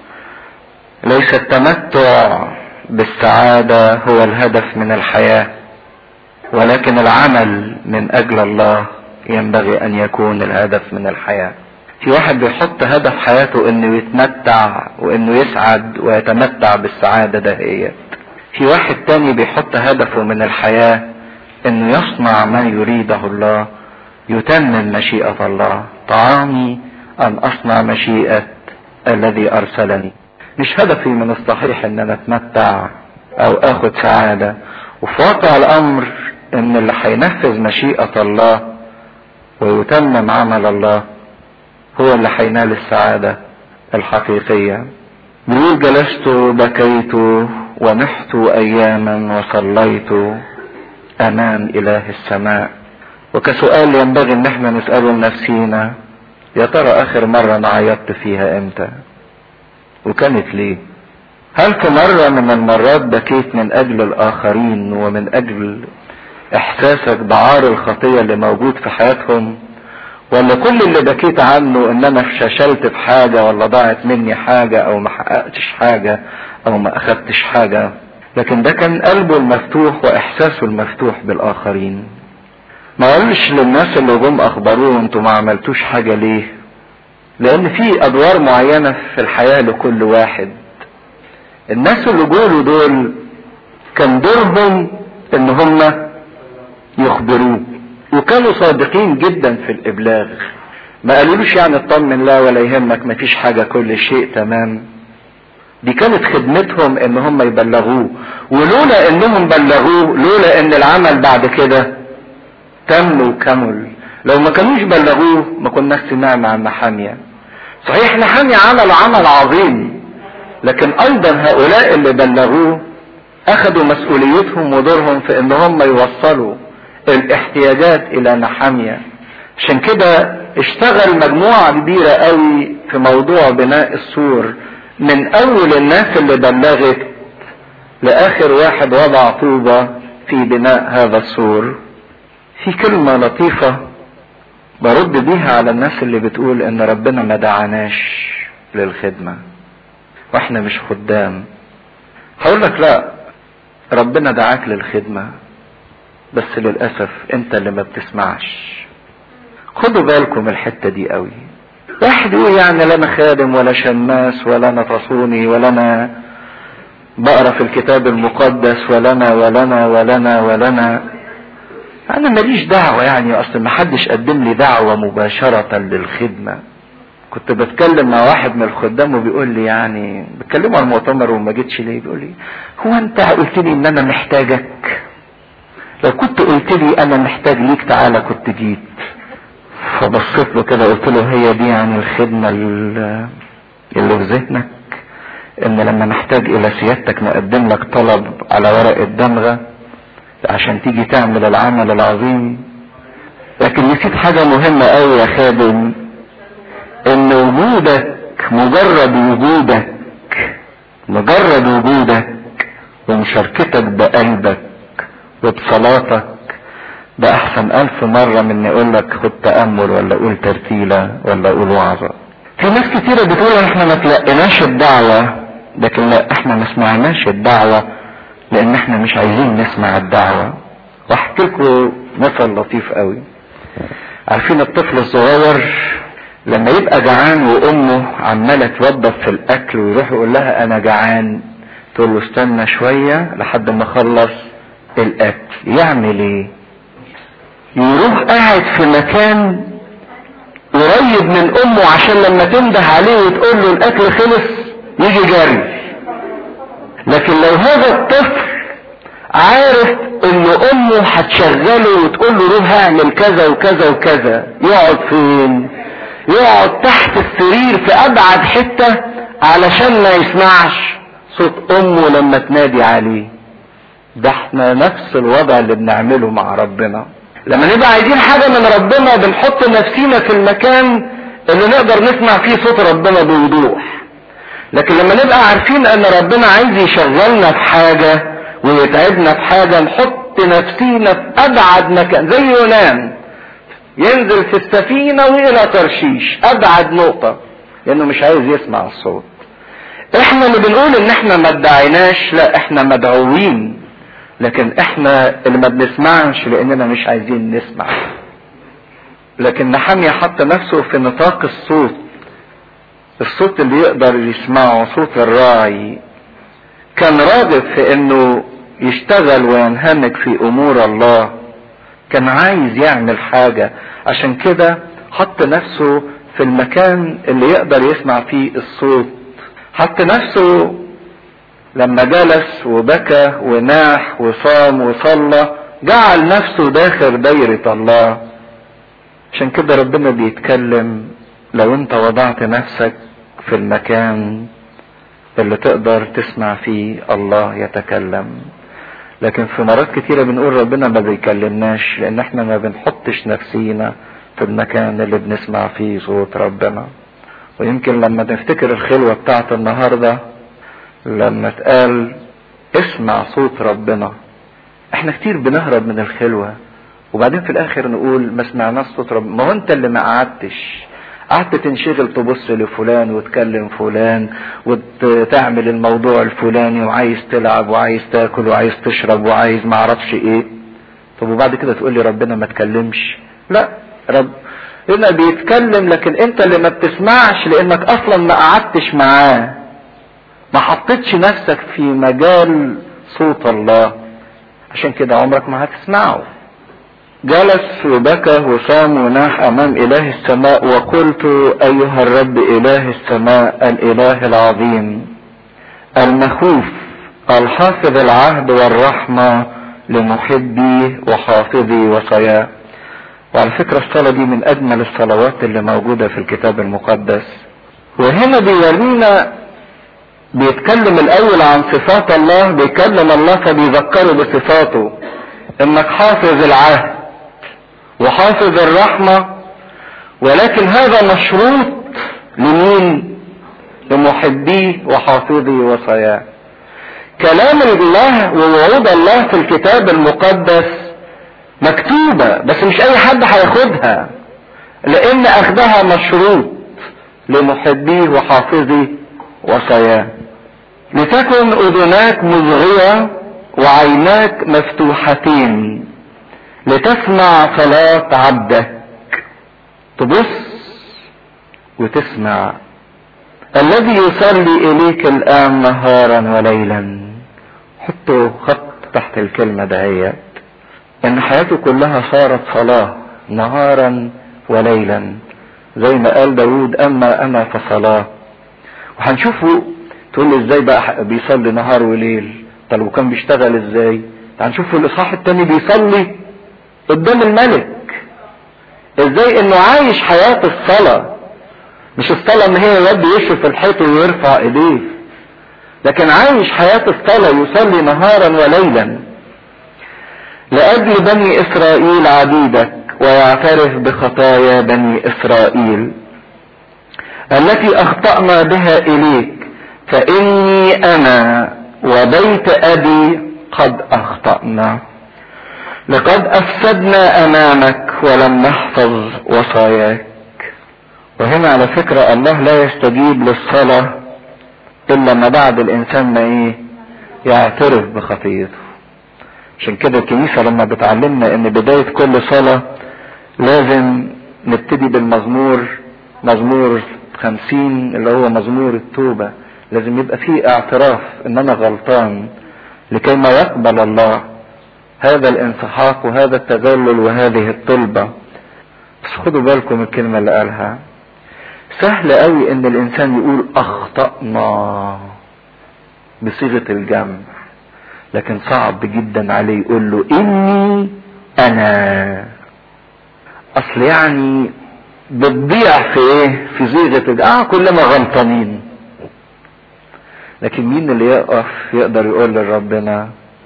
ليس التمتع بالسعادة هو الهدف من الحياة ولكن العمل من اجل الله ينبغي ان يكون الهدف من الحياة في واحد بيحط هدف حياته انه يتمتع وانه يسعد ويتمتع بالسعادة دهيت في واحد تاني بيحط هدفه من الحياة انه يصنع ما يريده الله يتمم مشيئة الله طعامي ان اصنع مشيئة الذي ارسلني مش هدفي من الصحيح ان انا اتمتع او اخد سعادة وفي واقع الامر ان اللي هينفذ مشيئة الله ويتمم عمل الله هو اللي هينال السعادة الحقيقية بيقول جلست بكيت ونحت اياما وصليت امام اله السماء وكسؤال ينبغي ان احنا نسأله لنفسينا يا ترى اخر مرة انا عيطت فيها امتى وكانت ليه هل في مرة من المرات بكيت من اجل الاخرين ومن اجل احساسك بعار الخطية اللي موجود في حياتهم ولا كل اللي بكيت عنه ان انا فشلت في حاجة ولا ضاعت مني حاجة او ما حققتش حاجة او ما اخدتش حاجة لكن ده كان قلبه المفتوح واحساسه المفتوح بالاخرين ما قالش للناس اللي جم اخبروه انتوا ما عملتوش حاجة ليه لان في ادوار معينة في الحياة لكل واحد الناس اللي جوله دول كان دورهم ان هم يخبروه وكانوا صادقين جدا في الابلاغ ما قالولوش يعني اطمن لا ولا يهمك مفيش حاجة كل شيء تمام دي كانت خدمتهم ان هم يبلغوه ولولا انهم بلغوه لولا ان العمل بعد كده تم وكمل لو ما كانوش بلغوه ما كناش سمعنا عن نحامية صحيح نحامية عمل عمل عظيم لكن ايضا هؤلاء اللي بلغوه اخذوا مسؤوليتهم ودورهم في ان هم يوصلوا الاحتياجات الى نحامية عشان كده اشتغل مجموعة كبيرة قوي في موضوع بناء السور من اول الناس اللي بلغت لاخر واحد وضع طوبة في بناء هذا السور في كلمة لطيفة برد بيها على الناس اللي بتقول ان ربنا ما دعاناش للخدمة واحنا مش خدام هقول لك لا ربنا دعاك للخدمة بس للأسف انت اللي ما بتسمعش خدوا بالكم الحتة دي قوي واحد يقول يعني لا انا خادم ولا شماس ولا انا تصوني ولا انا بقرا في الكتاب المقدس ولا انا ولا انا ولا انا ولا انا انا ماليش دعوة يعني اصل ما حدش قدم لي دعوة مباشرة للخدمة كنت بتكلم مع واحد من الخدام وبيقول لي يعني بتكلمه عن المؤتمر وما جيتش ليه بيقول لي هو انت قلت لي ان انا محتاجك لو كنت قلت لي انا محتاج ليك تعالى كنت جيت فبصيت له كده قلت له هي دي يعني الخدمة اللي في ذهنك ان لما نحتاج الى سيادتك نقدم لك طلب على ورق الدمغة عشان تيجي تعمل العمل العظيم لكن نسيت حاجة مهمة قوي يا خادم ان وجودك مجرد وجودك مجرد وجودك ومشاركتك بقلبك وبصلاتك ده احسن الف مرة من يقول لك خد تأمل ولا قول ترتيلة ولا قول وعظة في ناس كتيرة بتقول ان احنا ما تلقيناش الدعوة لكن لا احنا ما سمعناش الدعوة لان احنا مش عايزين نسمع الدعوة واحكي لكم مثل لطيف قوي عارفين الطفل الصغير لما يبقى جعان وامه عماله توضب في الاكل ويروح يقول لها انا جعان تقول له استنى شويه لحد ما اخلص الاكل يعمل ايه يروح قاعد في مكان قريب من امه عشان لما تنده عليه وتقول له الاكل خلص يجي جري لكن لو هذا الطفل عارف ان امه هتشغله وتقول له روح اعمل كذا وكذا وكذا يقعد فين يقعد تحت السرير في ابعد حتة علشان ما يسمعش صوت امه لما تنادي عليه ده احنا نفس الوضع اللي بنعمله مع ربنا لما نبقى عايزين حاجة من ربنا بنحط نفسينا في المكان اللي نقدر نسمع فيه صوت ربنا بوضوح لكن لما نبقى عارفين ان ربنا عايز يشغلنا في حاجة ويتعبنا في حاجة نحط نفسينا في ابعد مكان زي يونان ينزل في السفينة والى ترشيش ابعد نقطة لانه مش عايز يسمع الصوت احنا اللي بنقول ان احنا ما ادعيناش لا احنا مدعوين لكن احنا اللي ما بنسمعش لاننا مش عايزين نسمع لكن نحمية حط نفسه في نطاق الصوت الصوت اللي يقدر يسمعه صوت الراعي كان راغب في انه يشتغل وينهمك في امور الله كان عايز يعمل حاجة عشان كده حط نفسه في المكان اللي يقدر يسمع فيه الصوت حط نفسه لما جلس وبكى وناح وصام وصلى جعل نفسه داخل دايرة الله عشان كده ربنا بيتكلم لو انت وضعت نفسك في المكان اللي تقدر تسمع فيه الله يتكلم لكن في مرات كتيرة بنقول ربنا ما بيكلمناش لان احنا ما بنحطش نفسينا في المكان اللي بنسمع فيه صوت ربنا ويمكن لما نفتكر الخلوة بتاعت النهاردة لما اتقال اسمع صوت ربنا احنا كتير بنهرب من الخلوة وبعدين في الاخر نقول ما سمعناش صوت ربنا ما هو انت اللي ما قعدتش قعدت تنشغل تبص لفلان وتكلم فلان وتعمل الموضوع الفلاني وعايز تلعب وعايز تاكل وعايز تشرب وعايز ما اعرفش ايه طب وبعد كده تقول لي ربنا ما تكلمش لا رب هنا بيتكلم لكن انت اللي ما بتسمعش لانك اصلا ما قعدتش معاه ما حطيتش نفسك في مجال صوت الله عشان كده عمرك ما هتسمعه جلس وبكى وصام وناح امام اله السماء وقلت ايها الرب اله السماء الاله العظيم المخوف الحافظ العهد والرحمة لمحبي وحافظي وصياه وعلى فكرة الصلاة دي من اجمل الصلوات اللي موجودة في الكتاب المقدس وهنا بيورينا بيتكلم الاول عن صفات الله بيكلم الله فبيذكره بصفاته انك حافظ العهد وحافظ الرحمة ولكن هذا مشروط لمين لمحبيه وحافظي وصياه كلام الله ووعود الله في الكتاب المقدس مكتوبة بس مش اي حد هياخدها لان اخدها مشروط لمحبيه وحافظي وصياه لتكن اذناك مزغية وعيناك مفتوحتين لتسمع صلاة عبدك تبص وتسمع الذي يصلي اليك الان نهارا وليلا حطوا خط تحت الكلمة دهيت ان حياته كلها صارت صلاة نهارا وليلا زي ما قال داود اما انا فصلاة وهنشوفه تقول لي ازاي بقى بيصلي نهار وليل طب وكان بيشتغل ازاي هنشوف الاصحاح التاني بيصلي قدام الملك ازاي انه عايش حياة الصلاة مش الصلاة ان هي يودي وشه في الحيط ويرفع ايديه لكن عايش حياة الصلاة يصلي نهارا وليلا لأجل بني إسرائيل عبيدك ويعترف بخطايا بني إسرائيل التي أخطأنا بها إليك فإني أنا وبيت أبي قد أخطأنا لقد أفسدنا أمامك ولم نحفظ وصاياك وهنا على فكرة الله لا يستجيب للصلاة الا ما بعد الانسان ما ايه يعترف بخطيته عشان كده الكنيسة لما بتعلمنا ان بداية كل صلاة لازم نبتدي بالمزمور مزمور خمسين اللي هو مزمور التوبة لازم يبقى فيه اعتراف ان انا غلطان لكي ما يقبل الله هذا الانسحاق وهذا التذلل وهذه الطلبة بس خدوا بالكم الكلمة اللي قالها سهل قوي ان الانسان يقول اخطأنا بصيغة الجمع لكن صعب جدا عليه يقول له اني انا اصل يعني بتضيع في ايه في صيغة اه كلنا غلطانين لكن مين اللي يقف يقدر يقول لربنا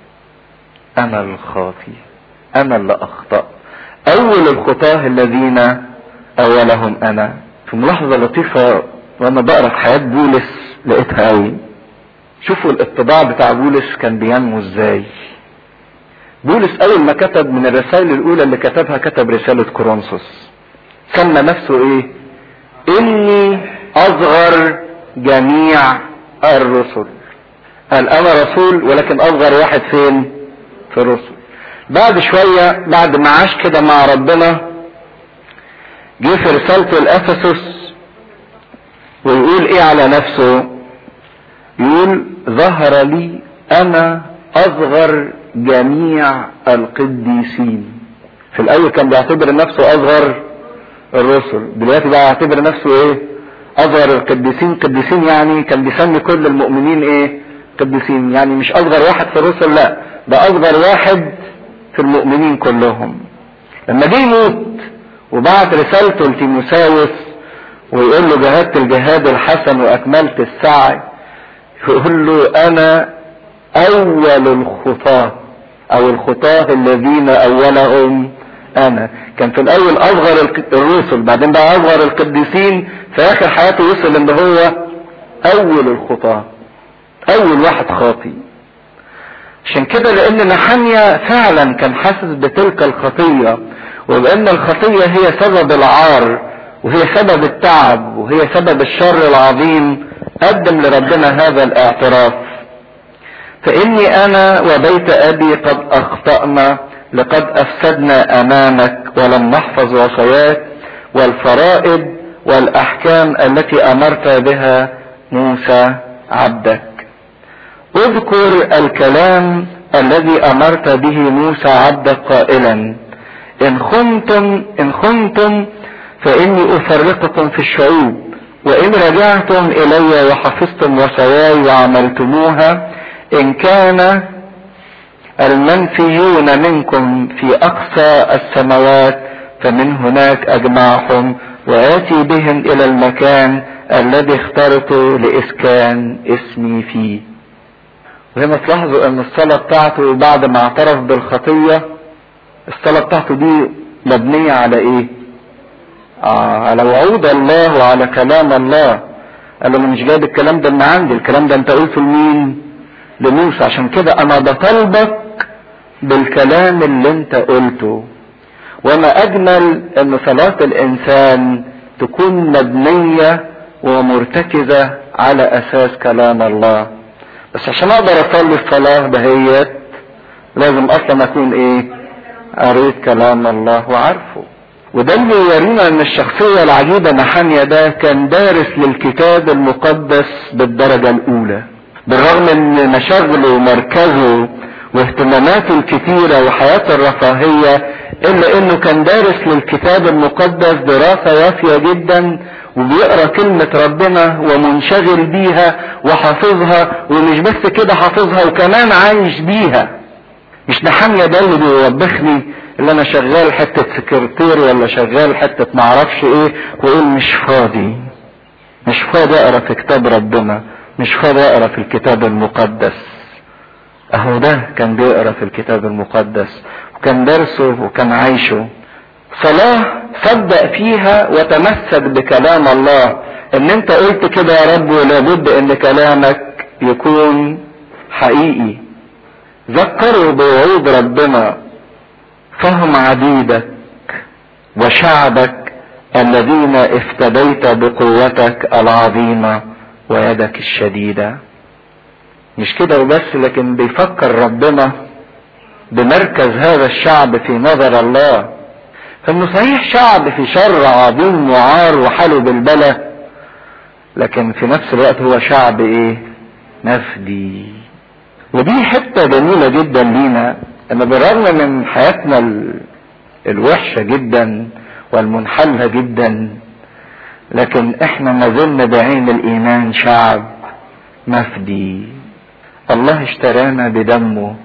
انا الخاطي انا اللي اخطأت اول الخطاه الذين اولهم انا في ملاحظة لطيفة وانا بقرا في حياة بولس لقيتها قوي شوفوا الاتباع بتاع بولس كان بينمو ازاي بولس اول ما كتب من الرسائل الاولى اللي كتبها كتب رسالة كورنثوس سمى نفسه ايه اني اصغر جميع الرسل قال انا رسول ولكن اصغر واحد فين في الرسل بعد شوية بعد ما عاش كده مع ربنا جه في رسالته لافسس ويقول ايه على نفسه يقول ظهر لي انا اصغر جميع القديسين في الاول كان بيعتبر نفسه اصغر الرسل دلوقتي بقى يعتبر نفسه ايه اصغر القديسين قديسين يعني كان بيسمي كل المؤمنين ايه قديسين يعني مش اصغر واحد في الرسل لا ده اصغر واحد في المؤمنين كلهم لما جه يموت وبعت رسالته لتيموساوس ويقول له جاهدت الجهاد الحسن واكملت السعي يقول له انا اول الخطاة او الخطاة الذين اولهم انا كان في الاول اصغر الرسل بعدين بقى اصغر القديسين في اخر حياته وصل ان هو اول الخطاة اول واحد خاطي عشان كده لان نحنيا فعلا كان حاسس بتلك الخطية وبان الخطية هي سبب العار وهي سبب التعب وهي سبب الشر العظيم قدم لربنا هذا الاعتراف فاني انا وبيت ابي قد اخطأنا لقد افسدنا امامك ولم نحفظ وصاياك والفرائض والاحكام التي امرت بها موسى عبدك اذكر الكلام الذي امرت به موسى عبدك قائلا ان خنتم ان خنتم فاني افرقكم في الشعوب وان رجعتم الي وحفظتم وصاياي وعملتموها ان كان المنفيون منكم في اقصى السماوات فمن هناك اجمعهم واتي بهم الى المكان الذي اخترت لاسكان اسمي فيه وهنا تلاحظوا ان الصلاة بتاعته بعد ما اعترف بالخطية الصلاة بتاعته دي مبنية على ايه آه على وعود الله وعلى كلام الله قال له انا مش جايب الكلام ده من عندي الكلام ده انت قلته لمين لموسى عشان كده انا بطالبك بالكلام اللي انت قلته وما اجمل ان صلاة الانسان تكون مبنية ومرتكزة على اساس كلام الله بس عشان اقدر اصلي الصلاة دهيت لازم اصلا اكون ايه قريت كلام الله وعارفه وده اللي يورينا ان الشخصية العجيبة نحانيا ده كان دارس للكتاب المقدس بالدرجة الاولى بالرغم ان مشاغله ومركزه واهتماماته الكتيرة وحياته الرفاهية الا انه كان دارس للكتاب المقدس دراسة وافية جدا وبيقرا كلمة ربنا ومنشغل بيها وحافظها ومش بس كده حافظها وكمان عايش بيها مش نحامية ده اللي بيوبخني اللي انا شغال حتة سكرتير ولا شغال حتة معرفش ايه واقول مش فاضي مش فاضي اقرا في كتاب ربنا مش فاضي اقرا في الكتاب المقدس اهو ده كان بيقرا في الكتاب المقدس وكان درسه وكان عايشه صلاة صدق فيها وتمسك بكلام الله ان انت قلت كده يا رب ولابد ان كلامك يكون حقيقي ذكروا بوعود ربنا فهم عبيدك وشعبك الذين افتديت بقوتك العظيمة ويدك الشديدة مش كده وبس لكن بيفكر ربنا بمركز هذا الشعب في نظر الله فانه صحيح شعب في شر عظيم وعار وحاله بالبلى لكن في نفس الوقت هو شعب ايه مفدي ودي حته جميله جدا لينا ان بالرغم من حياتنا الوحشه جدا والمنحله جدا لكن احنا ما زلنا بعين الايمان شعب مفدي الله اشترانا بدمه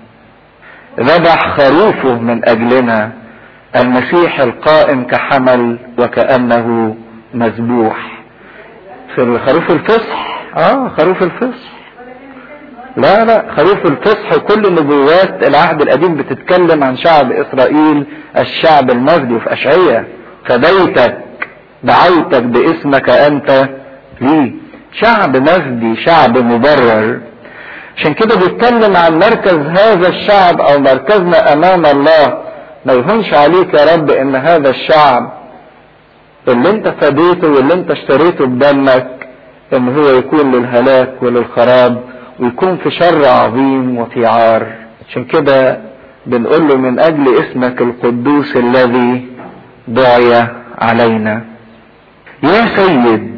ذبح خروفه من اجلنا المسيح القائم كحمل وكانه مذبوح في خروف الفصح اه خروف الفصح لا لا خروف الفصح وكل نبوات العهد القديم بتتكلم عن شعب اسرائيل الشعب المجدي في اشعياء فديتك دعوتك باسمك انت لي شعب مجدي شعب مبرر عشان كده بيتكلم عن مركز هذا الشعب او مركزنا امام الله ما يهونش عليك يا رب ان هذا الشعب اللي انت فديته واللي انت اشتريته بدمك ان هو يكون للهلاك وللخراب ويكون في شر عظيم وفي عار عشان كده بنقول له من اجل اسمك القدوس الذي دعي علينا يا سيد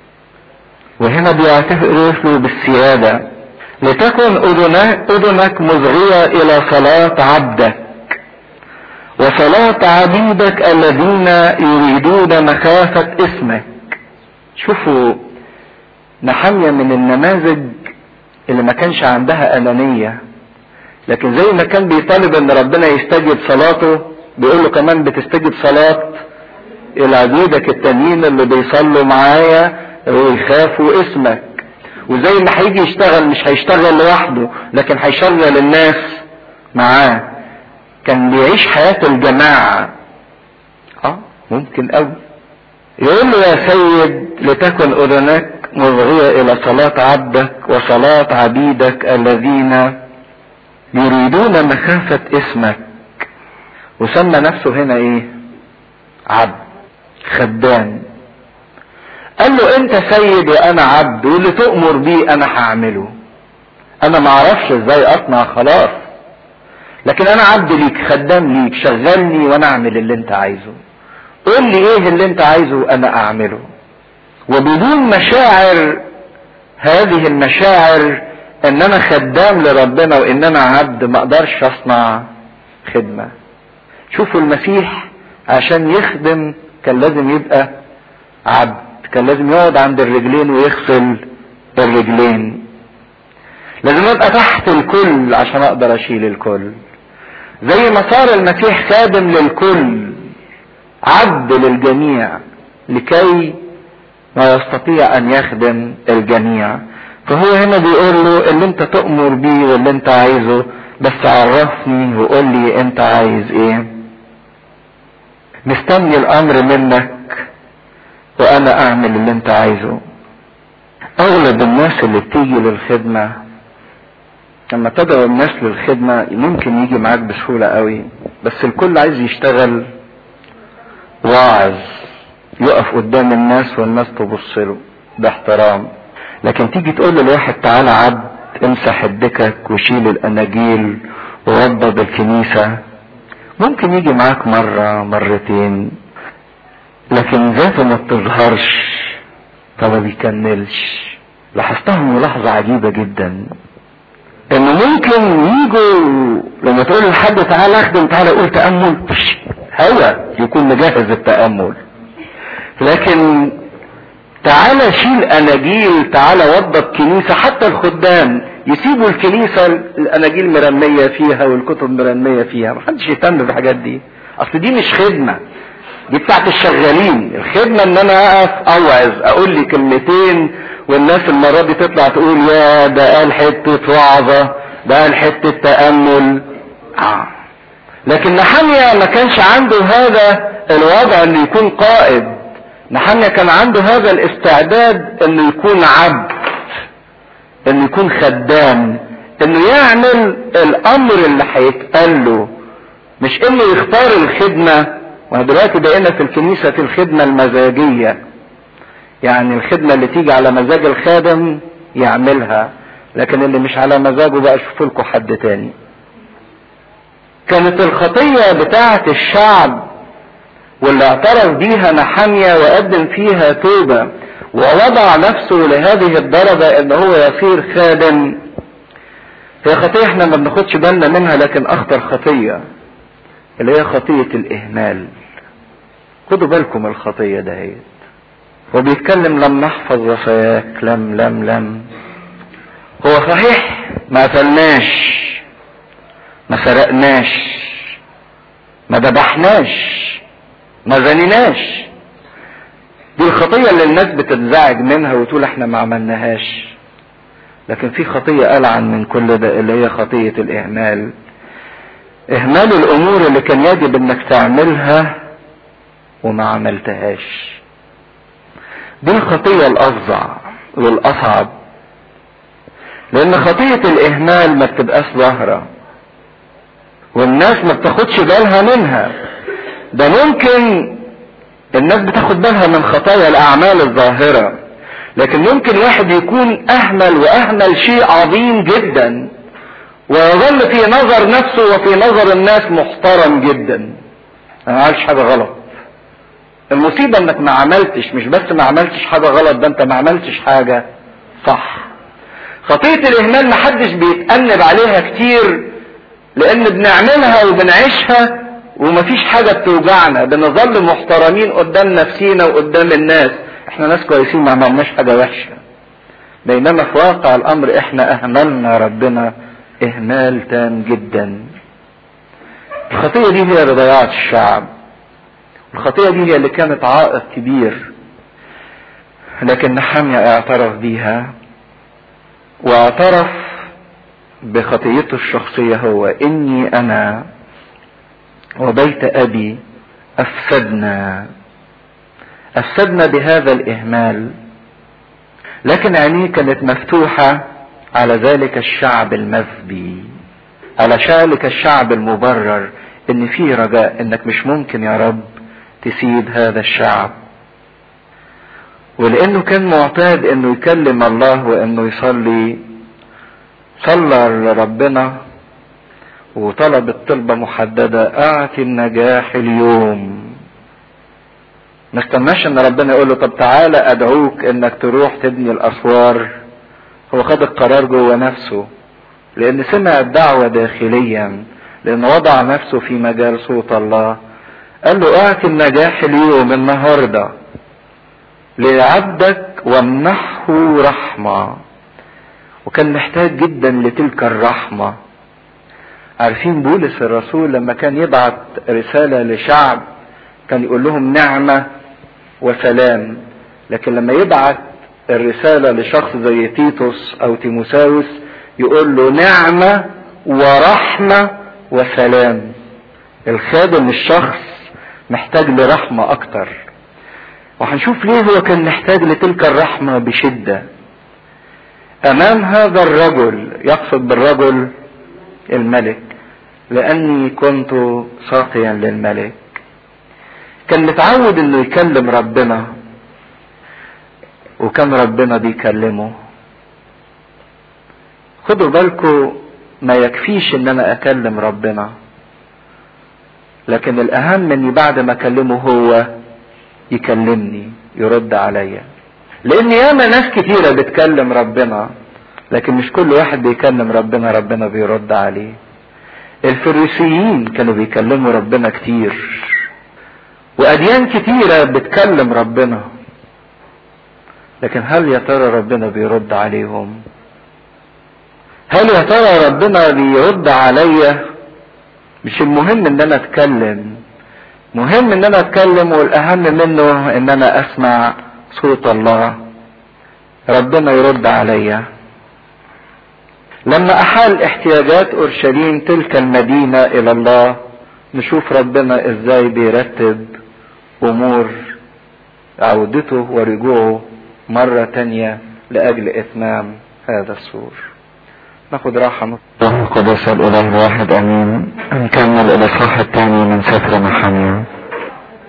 وهنا بيعترف له بالسيادة لتكن أذنك, أذنك مصغية إلى صلاة عبدك وصلاة عبيدك الذين يريدون مخافة اسمك شوفوا نحمية من النماذج اللي ما كانش عندها أنانية لكن زي ما كان بيطالب ان ربنا يستجب صلاته بيقول له كمان بتستجب صلاة العبيدك التانيين اللي بيصلوا معايا ويخافوا اسمك وزي ما هيجي يشتغل مش هيشتغل لوحده لكن هيشغل الناس معاه كان بيعيش حياة الجماعة اه ممكن قوي يقول له يا سيد لتكن اذنك مصغية الى صلاة عبدك وصلاة عبيدك الذين يريدون مخافة اسمك وسمى نفسه هنا ايه عبد خدام قال له انت سيد وانا عبد واللي تؤمر بيه انا هعمله انا ما اعرفش ازاي اصنع خلاص لكن انا عبد ليك خدام ليك شغلني وانا اعمل اللي انت عايزه قول لي ايه اللي انت عايزه وانا اعمله وبدون مشاعر هذه المشاعر ان انا خدام لربنا وان انا عبد ما اقدرش اصنع خدمة شوفوا المسيح عشان يخدم كان لازم يبقى عبد كان لازم يقعد عند الرجلين ويغسل الرجلين لازم ابقى تحت الكل عشان اقدر اشيل الكل زي ما صار المسيح خادم للكل عبد للجميع لكي ما يستطيع ان يخدم الجميع فهو هنا بيقول له اللي انت تؤمر بيه واللي انت عايزه بس عرفني وقول لي انت عايز ايه مستني الامر منك وانا اعمل اللي انت عايزه اغلب الناس اللي بتيجي للخدمة لما تدعو الناس للخدمة ممكن يجي معاك بسهولة قوي بس الكل عايز يشتغل واعظ يقف قدام الناس والناس تبص له باحترام لكن تيجي تقول للواحد تعالى عبد امسح الدكك وشيل الاناجيل ووضب الكنيسة ممكن يجي معاك مرة مرتين لكن ذاته ما بتظهرش فما بيكملش لاحظتها ملاحظة عجيبة جدا انه ممكن يجوا لما تقول لحد تعالى اخدم تعالى قول تأمل هوا يكون مجهز التأمل لكن تعالى شيل اناجيل تعالى وضب كنيسة حتى الخدام يسيبوا الكنيسة الاناجيل مرمية فيها والكتب مرمية فيها محدش يهتم بالحاجات دي اصل دي مش خدمة دي بتاعت الشغالين الخدمة ان انا اقف اوعظ اقول لي كلمتين والناس المرة دي تطلع تقول يا ده قال حتة وعظة ده قال حتة تأمل آه. لكن نحمية ما كانش عنده هذا الوضع انه يكون قائد نحمية كان عنده هذا الاستعداد انه يكون عبد انه يكون خدام انه يعمل الامر اللي هيتقال له مش انه يختار الخدمة ودلوقتي بقينا في الكنيسة في الخدمة المزاجية يعني الخدمة اللي تيجي على مزاج الخادم يعملها لكن اللي مش على مزاجه بقى شوفوا لكم حد تاني كانت الخطية بتاعة الشعب واللي اعترف بيها نحمية وقدم فيها توبة ووضع نفسه لهذه الدرجة ان هو يصير خادم هي خطية احنا ما بناخدش بالنا منها لكن اخطر خطية اللي هي خطية الاهمال خدوا بالكم الخطية دهيت وبيتكلم لم نحفظ وصاياك لم لم لم هو صحيح ما قتلناش ما سرقناش ما ذبحناش ما زنيناش دي الخطيه اللي الناس بتنزعج منها وتقول احنا ما عملناهاش لكن في خطيه العن من كل ده اللي هي خطيه الاهمال اهمال الامور اللي كان يجب انك تعملها وما عملتهاش دي الخطيه الافظع والاصعب لان خطيه الاهمال ما بتبقاش ظاهره والناس ما بتاخدش بالها منها ده ممكن الناس بتاخد بالها من خطايا الاعمال الظاهره لكن ممكن واحد يكون اهمل واهمل شيء عظيم جدا ويظل في نظر نفسه وفي نظر الناس محترم جدا انا ما عملتش حاجه غلط المصيبه انك ما عملتش مش بس ما عملتش حاجه غلط ده انت ما عملتش حاجه صح خطيه الاهمال محدش بيتأنب عليها كتير لان بنعملها وبنعيشها ومفيش حاجة بتوجعنا بنظل محترمين قدام نفسينا وقدام الناس احنا ناس كويسين ما عملناش حاجة وحشة بينما في واقع الامر احنا اهملنا ربنا اهمال تام جدا الخطية دي هي اللي ضيعت الشعب الخطية دي هي اللي كانت عائق كبير لكن نحامية اعترف بيها واعترف بخطيته الشخصية هو اني انا وبيت ابي افسدنا افسدنا بهذا الاهمال لكن عينيه كانت مفتوحة على ذلك الشعب المذبي على ذلك الشعب المبرر ان في رجاء انك مش ممكن يا رب تسيب هذا الشعب ولانه كان معتاد انه يكلم الله وانه يصلي صلى لربنا وطلب الطلبة محددة اعطي النجاح اليوم ما استناش ان ربنا يقول له طب تعالى ادعوك انك تروح تبني الاسوار هو خد القرار جوه نفسه لان سمع الدعوة داخليا لان وضع نفسه في مجال صوت الله قال له اعطي النجاح اليوم النهارده لعبدك وامنحه رحمه وكان محتاج جدا لتلك الرحمه عارفين بولس الرسول لما كان يبعت رسالة لشعب كان يقول لهم نعمة وسلام لكن لما يبعت الرسالة لشخص زي تيتوس او تيموساوس يقول له نعمة ورحمة وسلام الخادم الشخص محتاج لرحمة اكتر وهنشوف ليه هو كان محتاج لتلك الرحمة بشدة امام هذا الرجل يقصد بالرجل الملك لاني كنت ساقيا للملك كان متعود انه يكلم ربنا وكان ربنا بيكلمه خدوا بالكم ما يكفيش ان انا اكلم ربنا لكن الاهم اني بعد ما اكلمه هو يكلمني يرد عليا لان ياما ناس كتيره بتكلم ربنا لكن مش كل واحد بيكلم ربنا ربنا بيرد عليه الفريسيين كانوا بيكلموا ربنا كتير واديان كتيره بتكلم ربنا لكن هل يا ترى ربنا بيرد عليهم هل يا ترى ربنا بيرد عليا مش المهم ان انا اتكلم مهم ان انا اتكلم والاهم منه ان انا اسمع صوت الله ربنا يرد عليا لما احال احتياجات اورشليم تلك المدينة الى الله نشوف ربنا ازاي بيرتب امور عودته ورجوعه مرة تانية لاجل اتمام هذا السور ناخد راحة روح القدس الاله الواحد امين نكمل الاصحاح الثاني من سفر محمد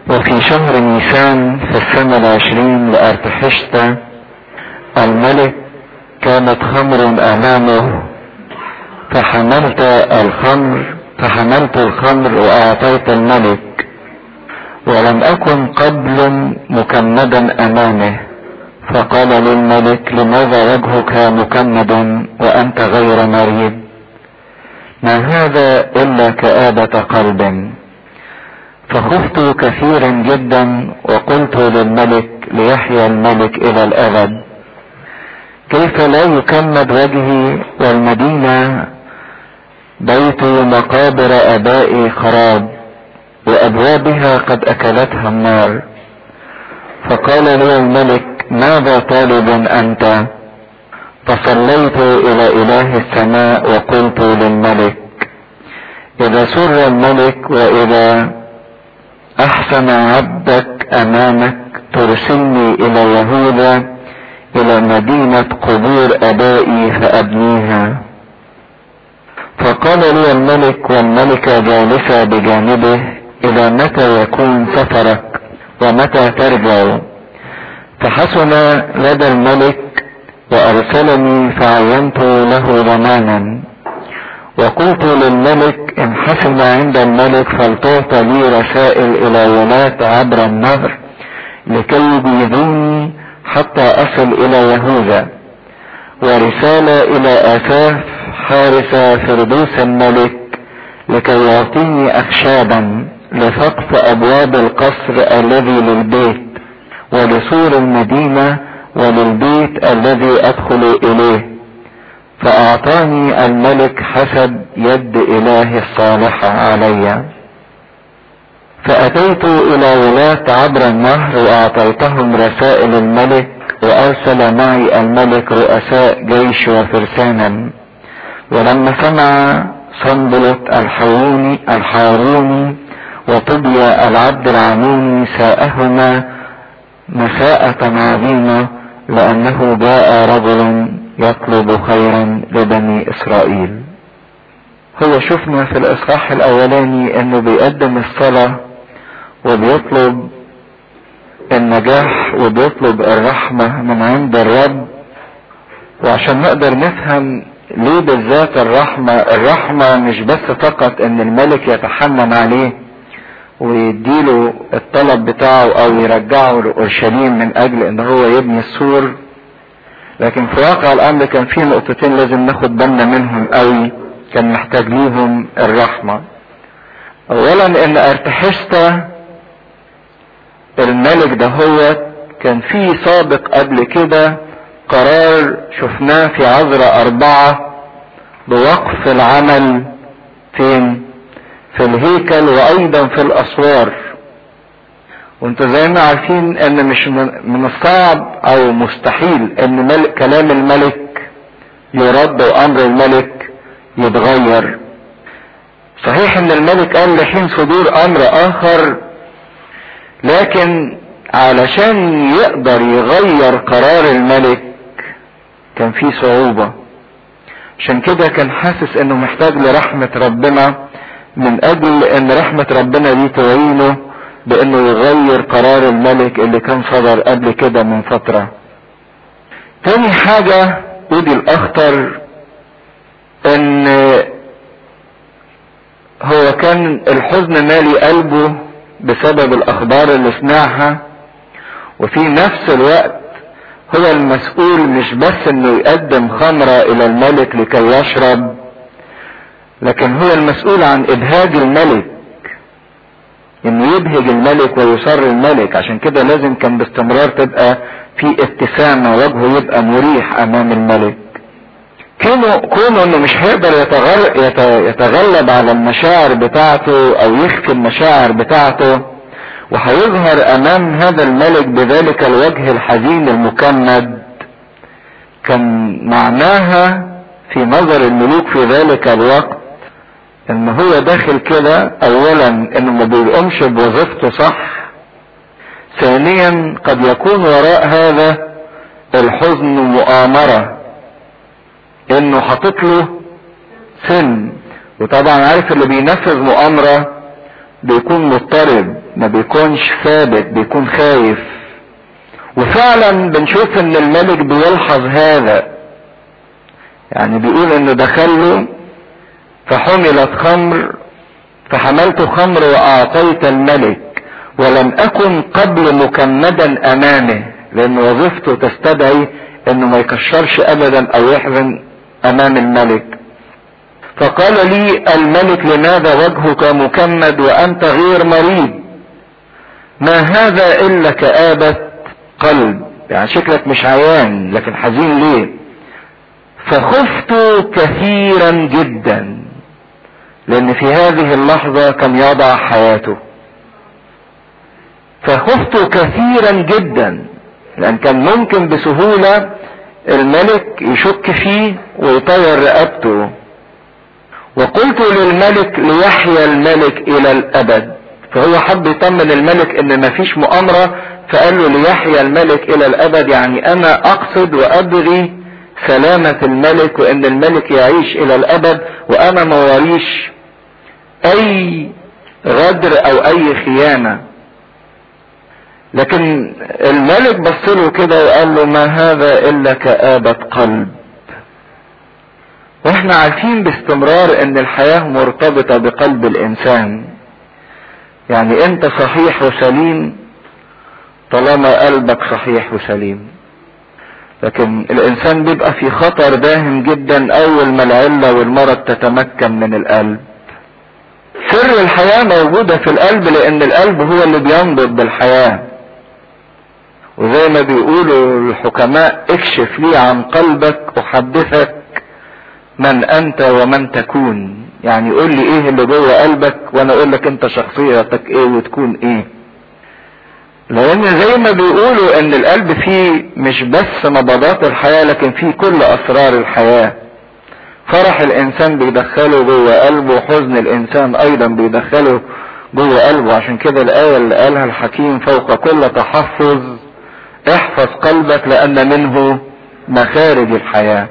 وفي شهر نيسان في السنة العشرين لأرتحشتا الملك كانت خمر أمامه فحملت الخمر فحملت الخمر وأعطيت الملك ولم أكن قبل مكمدا أمامه فقال للملك لماذا وجهك مكمد وأنت غير مريض ما هذا إلا كآبة قلب فخفت كثيرا جدا وقلت للملك ليحيا الملك إلى الأبد كيف لا يكمد وجهي والمدينة بيت مقابر ابائي خراب وابوابها قد اكلتها النار فقال لي الملك ماذا طالب انت فصليت الى اله السماء وقلت للملك اذا سر الملك واذا احسن عبدك امامك ترسلني الى يهوذا الى مدينة قبور ابائي فابنيها فقال لي الملك والملكة جالسة بجانبه الى متى يكون سفرك ومتى ترجع فحسن لدى الملك وارسلني فعينت له ضمانا وقلت للملك ان حسن عند الملك فلتعطى لي رسائل الى ولاة عبر النهر لكي يجيزوني حتى اصل الى يهوذا ورسالة الى اساف حارس فردوس الملك لكي يعطيني اخشابا لسقف ابواب القصر الذي للبيت ولسور المدينة وللبيت الذي ادخل اليه فاعطاني الملك حسب يد اله الصالحة علي فاتيت الى ولاة عبر النهر واعطيتهم رسائل الملك وارسل معي الملك رؤساء جيش وفرسانا ولما سمع صنبلت الحيوني الحاروني وطبيا العبد العموني ساءهما مساءة عظيمة لأنه جاء رجل يطلب خيرا لبني إسرائيل هو شفنا في الإصحاح الأولاني إنه بيقدم الصلاة وبيطلب النجاح وبيطلب الرحمة من عند الرب وعشان نقدر نفهم ليه بالذات الرحمة الرحمة مش بس فقط ان الملك يتحنن عليه ويديله الطلب بتاعه او يرجعه لاورشليم من اجل ان هو يبني السور لكن في واقع الامر كان في نقطتين لازم ناخد بالنا منهم قوي كان محتاج ليهم الرحمة اولا ان ارتحشتا الملك ده هو كان في سابق قبل كده قرار شفناه في عذراء أربعة بوقف العمل فين؟ في الهيكل وأيضا في الأسوار وانتوا زي ما عارفين ان مش من الصعب او مستحيل ان ملك كلام الملك يرد وامر الملك يتغير صحيح ان الملك قال لحين صدور امر اخر لكن علشان يقدر يغير قرار الملك كان في صعوبة عشان كده كان حاسس انه محتاج لرحمة ربنا من اجل ان رحمة ربنا دي تعينه بانه يغير قرار الملك اللي كان صدر قبل كده من فترة تاني حاجة ودي الاخطر ان هو كان الحزن مالي قلبه بسبب الاخبار اللي سمعها وفي نفس الوقت هو المسؤول مش بس انه يقدم خمرة الى الملك لكي يشرب لكن هو المسؤول عن ابهاج الملك انه يبهج الملك ويصر الملك عشان كده لازم كان باستمرار تبقى في ابتسامة وجهه يبقى مريح امام الملك كونه كونه انه مش هيقدر يتغل يتغلب على المشاعر بتاعته او يخفي المشاعر بتاعته وهيظهر امام هذا الملك بذلك الوجه الحزين المكمد كان معناها في نظر الملوك في ذلك الوقت ان هو داخل كده اولا انه ما بيقومش بوظيفته صح ثانيا قد يكون وراء هذا الحزن مؤامرة انه حاطط له سن وطبعا عارف اللي بينفذ مؤامرة بيكون مضطرب ما بيكونش ثابت بيكون خايف وفعلا بنشوف ان الملك بيلحظ هذا يعني بيقول انه دخله فحملت خمر فحملت خمر واعطيت الملك ولم اكن قبل مكمدا امامه لان وظيفته تستدعي انه ما يكشرش ابدا او يحزن امام الملك فقال لي الملك لماذا وجهك مكمد وانت غير مريض ما هذا الا كآبة قلب يعني شكلك مش عيان لكن حزين ليه فخفت كثيرا جدا لان في هذه اللحظة كان يضع حياته فخفت كثيرا جدا لان كان ممكن بسهولة الملك يشك فيه ويطير رقبته وقلت للملك ليحيا الملك الى الابد فهو حب يطمن الملك ان مفيش مؤامرة فقال له ليحيا الملك الى الابد يعني انا اقصد وابغي سلامة الملك وان الملك يعيش الى الابد وانا ما وريش اي غدر او اي خيانة لكن الملك بص له كده وقال له ما هذا الا كآبة قلب واحنا عارفين باستمرار ان الحياة مرتبطة بقلب الانسان يعني انت صحيح وسليم طالما قلبك صحيح وسليم لكن الانسان بيبقى في خطر داهم جدا اول ما العلة والمرض تتمكن من القلب سر الحياة موجودة في القلب لان القلب هو اللي بينبض بالحياة وزي ما بيقولوا الحكماء اكشف لي عن قلبك احدثك من انت ومن تكون يعني قول لي ايه اللي جوه قلبك وانا اقول لك انت شخصيتك ايه وتكون ايه لان زي ما بيقولوا ان القلب فيه مش بس نبضات الحياة لكن فيه كل اسرار الحياة فرح الانسان بيدخله جوه قلبه وحزن الانسان ايضا بيدخله جوه قلبه عشان كده الاية اللي قالها الحكيم فوق كل تحفظ احفظ قلبك لان منه مخارج الحياه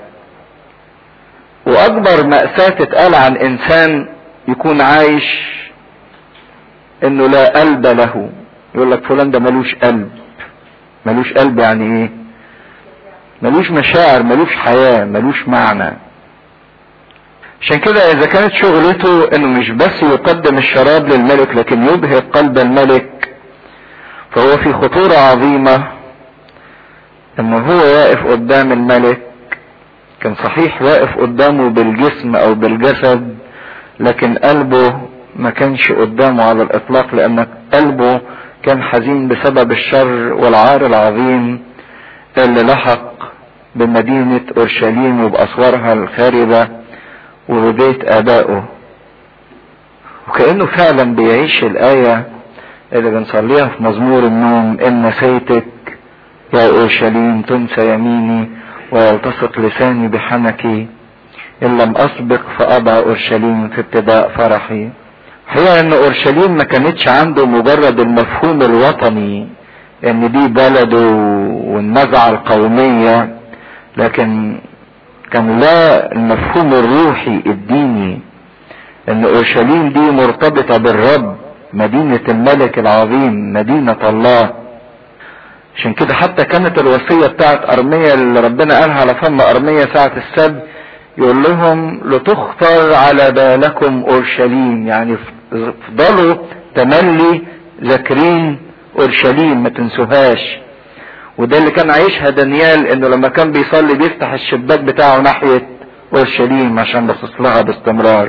واكبر مأساة تتقال عن انسان يكون عايش انه لا قلب له يقول لك فلان ده ملوش قلب ملوش قلب يعني ايه ملوش مشاعر ملوش حياة ملوش معنى عشان كده اذا كانت شغلته انه مش بس يقدم الشراب للملك لكن يبهر قلب الملك فهو في خطورة عظيمة انه هو واقف قدام الملك كان صحيح واقف قدامه بالجسم او بالجسد لكن قلبه ما كانش قدامه على الاطلاق لان قلبه كان حزين بسبب الشر والعار العظيم اللي لحق بمدينة اورشليم وباسوارها الخاربة وببيت ابائه وكأنه فعلا بيعيش الآية اللي بنصليها في مزمور النوم إن نسيتك يا أورشليم تنسى يميني ويلتصق لساني بحنكي إن لم أسبق فأضع أورشليم في ابتداء فرحي هي أن أورشليم ما كانتش عنده مجرد المفهوم الوطني أن دي بلده والنزعة القومية لكن كان لا المفهوم الروحي الديني أن أورشليم دي مرتبطة بالرب مدينة الملك العظيم مدينة الله عشان كده حتى كانت الوصية بتاعت أرمية اللي ربنا قالها على فم أرمية ساعة السبت يقول لهم لتخطر على بالكم أورشليم يعني افضلوا تملي ذاكرين أورشليم ما تنسوهاش وده اللي كان عايشها دانيال انه لما كان بيصلي بيفتح الشباك بتاعه ناحية أورشليم عشان باصص لها باستمرار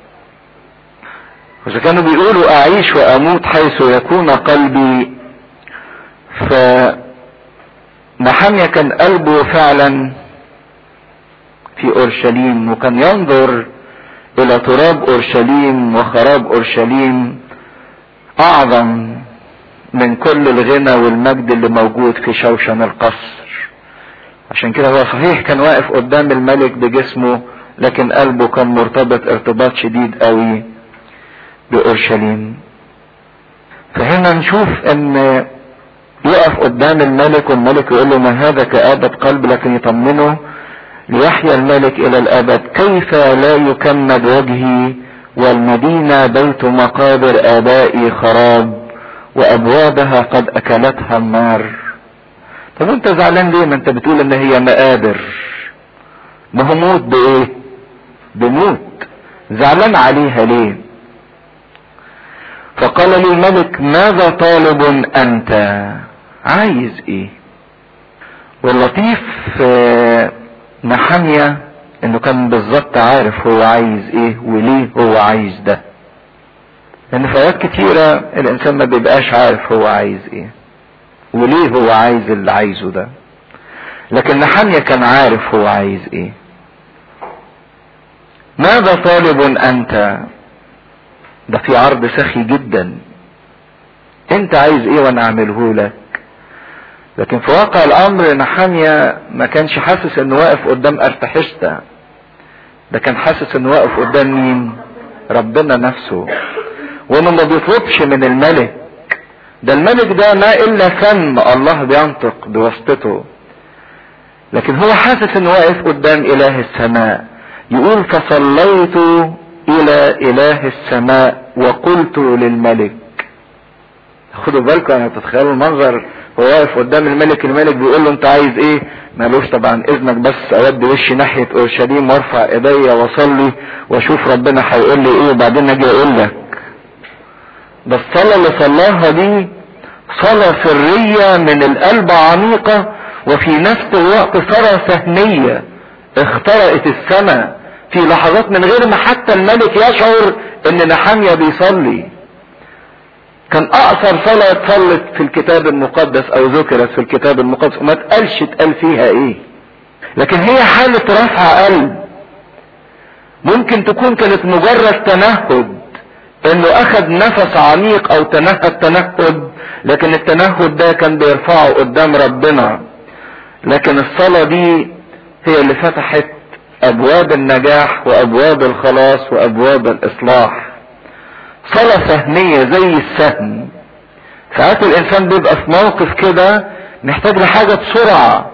فإذا كانوا بيقولوا أعيش وأموت حيث يكون قلبي ف نحمية كان قلبه فعلا في اورشليم وكان ينظر الى تراب اورشليم وخراب اورشليم اعظم من كل الغنى والمجد اللي موجود في شوشن القصر عشان كده هو صحيح كان واقف قدام الملك بجسمه لكن قلبه كان مرتبط ارتباط شديد قوي باورشليم فهنا نشوف ان يقف قدام الملك والملك يقول له ما هذا كآبة قلب لكن يطمنه ليحيا الملك الى الابد كيف لا يكمد وجهي والمدينة بيت مقابر آبائي خراب وأبوابها قد أكلتها النار طب أنت زعلان ليه ما أنت بتقول إن هي مقابر ما هو موت بإيه؟ بموت زعلان عليها ليه؟ فقال لي الملك ماذا طالب أنت؟ عايز إيه؟ واللطيف نحمية انه كان بالظبط عارف هو عايز ايه وليه هو عايز ده لان في اوقات كتيرة الانسان ما بيبقاش عارف هو عايز ايه وليه هو عايز اللي عايزه ده لكن نحمية كان عارف هو عايز ايه ماذا طالب انت ده في عرض سخي جدا انت عايز ايه وانا اعمله لك لكن في واقع الامر نحامية ما كانش حاسس انه واقف قدام ارتحشتة ده كان حاسس انه واقف قدام مين ربنا نفسه وانه ما بيطلبش من الملك ده الملك ده ما الا فم الله بينطق بواسطته لكن هو حاسس انه واقف قدام اله السماء يقول فصليت الى اله السماء وقلت للملك خدوا بالكم يعني تتخيلوا المنظر هو واقف قدام الملك الملك بيقول له انت عايز ايه مالوش طبعا اذنك بس اودي وشي ناحيه اورشليم وارفع ايديا واصلي واشوف ربنا هيقول لي ايه وبعدين اجي اقول لك ده الصلاه اللي صلاها دي صلاه سريه من القلب عميقه وفي نفس الوقت صلاه سهميه اخترقت السماء في لحظات من غير ما حتى الملك يشعر ان نحاميه بيصلي كان اقصر صلاة اتصلت في الكتاب المقدس او ذكرت في الكتاب المقدس وما تقالش اتقال فيها ايه لكن هي حالة رفع قلب ممكن تكون كانت مجرد تنهد انه اخذ نفس عميق او تنهد تنهد لكن التنهد ده كان بيرفعه قدام ربنا لكن الصلاة دي هي اللي فتحت ابواب النجاح وابواب الخلاص وابواب الاصلاح صلاة سهمية زي السهم ساعات الانسان بيبقى في موقف كده محتاج لحاجة بسرعة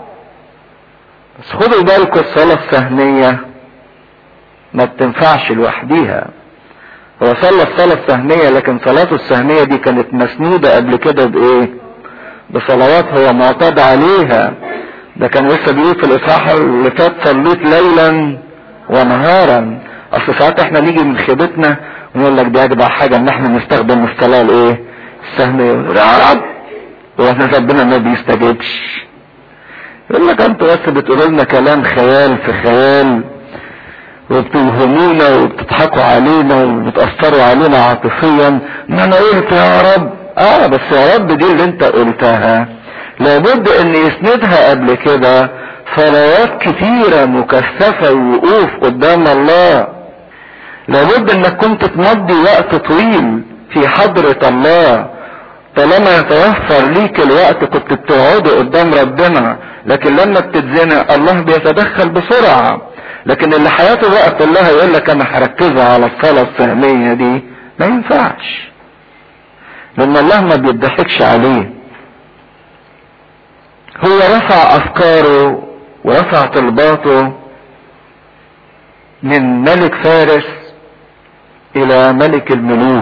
بس خدوا بالكم الصلاة السهمية ما بتنفعش لوحديها هو صلى الصلاة السهمية لكن صلاته السهمية دي كانت مسنودة قبل كده بايه بصلوات هو معتاد عليها ده كان لسه بيقول في الاصحاح اللي فات صليت ليلا ونهارا اصل ساعات احنا نيجي من خيبتنا ونقول لك دي اجدع حاجه ان احنا نستخدم الصلاه الايه السهميه يا رب واحنا ربنا ما بيستجيبش يقول لك انتوا بس بتقولوا لنا كلام خيال في خيال وبتوهمونا وبتضحكوا علينا وبتأثروا علينا عاطفيا ما انا قلت يا رب اه بس يا رب دي اللي انت قلتها لابد ان يسندها قبل كده صلوات كتيرة مكثفة ووقوف قدام الله لابد انك كنت تمضي وقت طويل في حضرة الله طالما يتوفر ليك الوقت كنت بتقعد قدام ربنا لكن لما بتتزنق الله بيتدخل بسرعة لكن اللي حياته وقت الله يقول لك انا هركزه على الصلاة السهمية دي ما ينفعش لان الله ما بيضحكش عليه هو رفع افكاره ورفع طلباته من ملك فارس الى ملك الملوك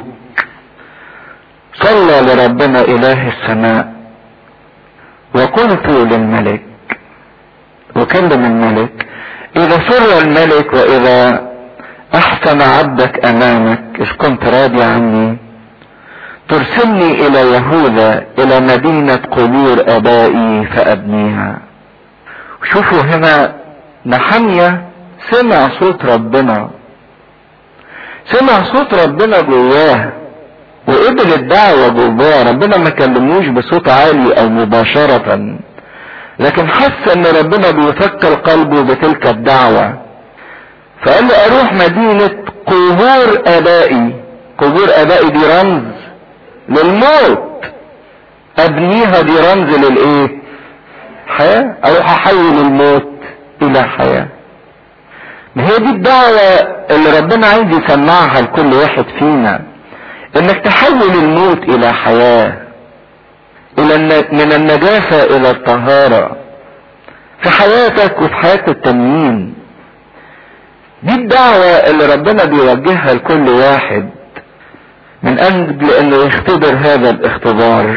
صلى لربنا اله السماء وقلت للملك وكلم الملك اذا سر الملك واذا احسن عبدك امامك اذ كنت راضي عني ترسلني الى يهوذا الى مدينة قبور ابائي فابنيها شوفوا هنا نحمية سمع صوت ربنا سمع صوت ربنا جواه وقبل الدعوة جواه ربنا ما كلموش بصوت عالي او مباشرة لكن حس ان ربنا بيفكر قلبه بتلك الدعوة فقال له اروح مدينة قبور ابائي قبور ابائي دي رمز للموت ابنيها دي رمز للايه حياة اروح احول الموت الى حياة ما هي دي الدعوة اللي ربنا عايز يسمعها لكل واحد فينا انك تحول الموت الى حياة الى من النجاسة الى الطهارة في حياتك وفي حياة التنين دي الدعوة اللي ربنا بيوجهها لكل واحد من اجل انه يختبر هذا الاختبار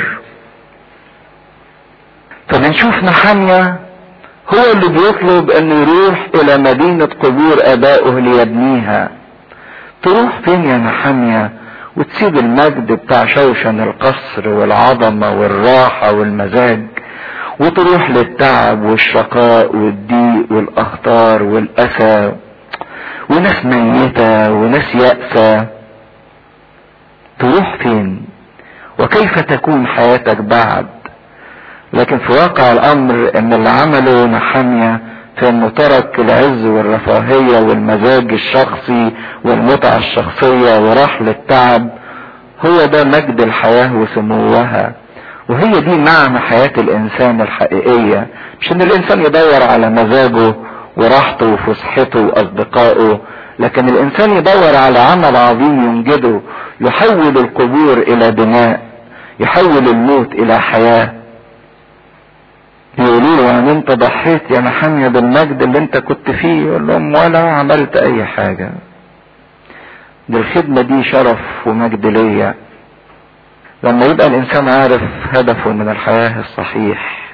فبنشوف نحمية هو اللي بيطلب انه يروح الى مدينة قبور ابائه ليبنيها تروح فين يا نحمية وتسيب المجد بتاع شوشن القصر والعظمة والراحة والمزاج وتروح للتعب والشقاء والضيق والاخطار والاسى وناس ميتة وناس يأسة تروح فين وكيف تكون حياتك بعد لكن في واقع الامر ان اللي عمله نحمية في انه ترك العز والرفاهية والمزاج الشخصي والمتعة الشخصية وراح للتعب هو ده مجد الحياة وسموها وهي دي معنى حياة الانسان الحقيقية مش ان الانسان يدور على مزاجه وراحته وفسحته واصدقائه لكن الانسان يدور على عمل عظيم ينجده يحول القبور الى بناء يحول الموت الى حياه يقولوا له يعني انت ضحيت يا محمد بالمجد اللي انت كنت فيه يقول لهم ولا عملت اي حاجة دي الخدمة دي شرف ومجد ليا لما يبقى الانسان عارف هدفه من الحياة الصحيح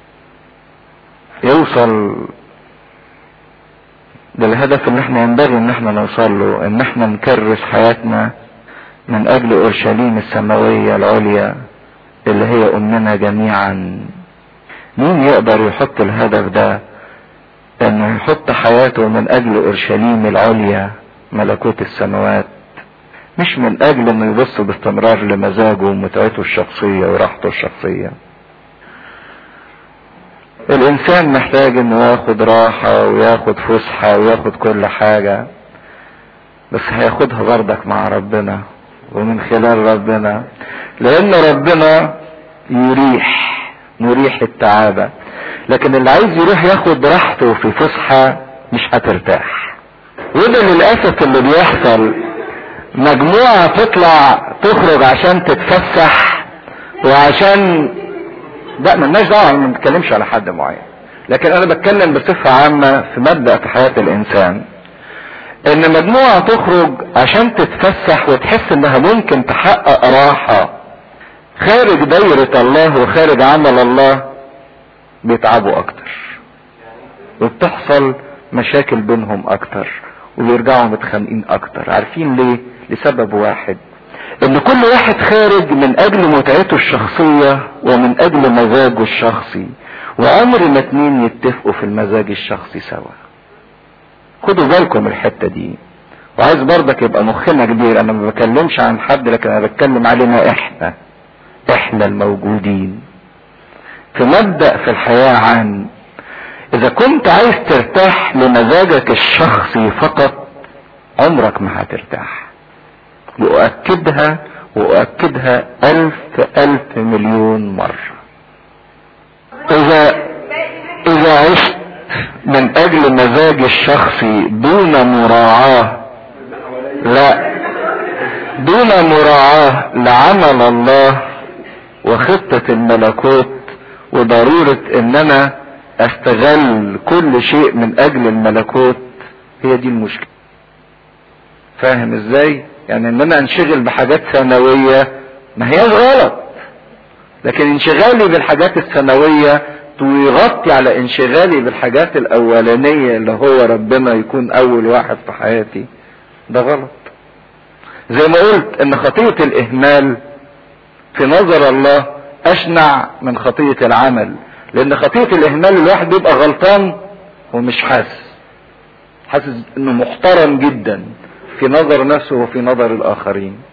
يوصل للهدف اللي احنا ينبغي ان احنا نوصل له ان احنا نكرس حياتنا من اجل اورشليم السماوية العليا اللي هي امنا جميعا مين يقدر يحط الهدف ده انه يحط حياته من اجل اورشليم العليا ملكوت السماوات مش من اجل انه يبص باستمرار لمزاجه ومتعته الشخصية وراحته الشخصية الانسان محتاج انه ياخد راحة وياخد فسحة وياخد كل حاجة بس هياخدها برضك مع ربنا ومن خلال ربنا لان ربنا يريح مريح التعابة لكن اللي عايز يروح ياخد راحته في فسحة مش هترتاح وده للأسف اللي بيحصل مجموعة تطلع تخرج عشان تتفسح وعشان لا ملناش دعوة ما بنتكلمش على حد معين لكن انا بتكلم بصفة عامة في مبدأ في حياة الانسان ان مجموعة تخرج عشان تتفسح وتحس انها ممكن تحقق راحة خارج دايرة الله وخارج عمل الله بيتعبوا اكتر وبتحصل مشاكل بينهم اكتر وبيرجعوا متخانقين اكتر عارفين ليه لسبب واحد ان كل واحد خارج من اجل متعته الشخصية ومن اجل مزاجه الشخصي وعمر ما اتنين يتفقوا في المزاج الشخصي سوا خدوا بالكم الحتة دي وعايز برضك يبقى مخنا كبير انا ما بكلمش عن حد لكن انا بتكلم علينا احنا احنا الموجودين في مبدأ في الحياة عام اذا كنت عايز ترتاح لمزاجك الشخصي فقط عمرك ما هترتاح واؤكدها واؤكدها الف الف مليون مرة اذا اذا عشت من اجل مزاج الشخصي دون مراعاة لا دون مراعاة لعمل الله وخطة الملكوت وضرورة ان انا استغل كل شيء من اجل الملكوت هي دي المشكلة فاهم ازاي يعني ان انا انشغل بحاجات ثانوية ما هياش غلط لكن انشغالي بالحاجات الثانوية ويغطي على انشغالي بالحاجات الاولانية اللي هو ربنا يكون اول واحد في حياتي ده غلط زي ما قلت ان خطية الاهمال في نظر الله اشنع من خطية العمل لان خطية الاهمال الواحد بيبقى غلطان ومش حاسس حاسس انه محترم جدا في نظر نفسه وفي نظر الاخرين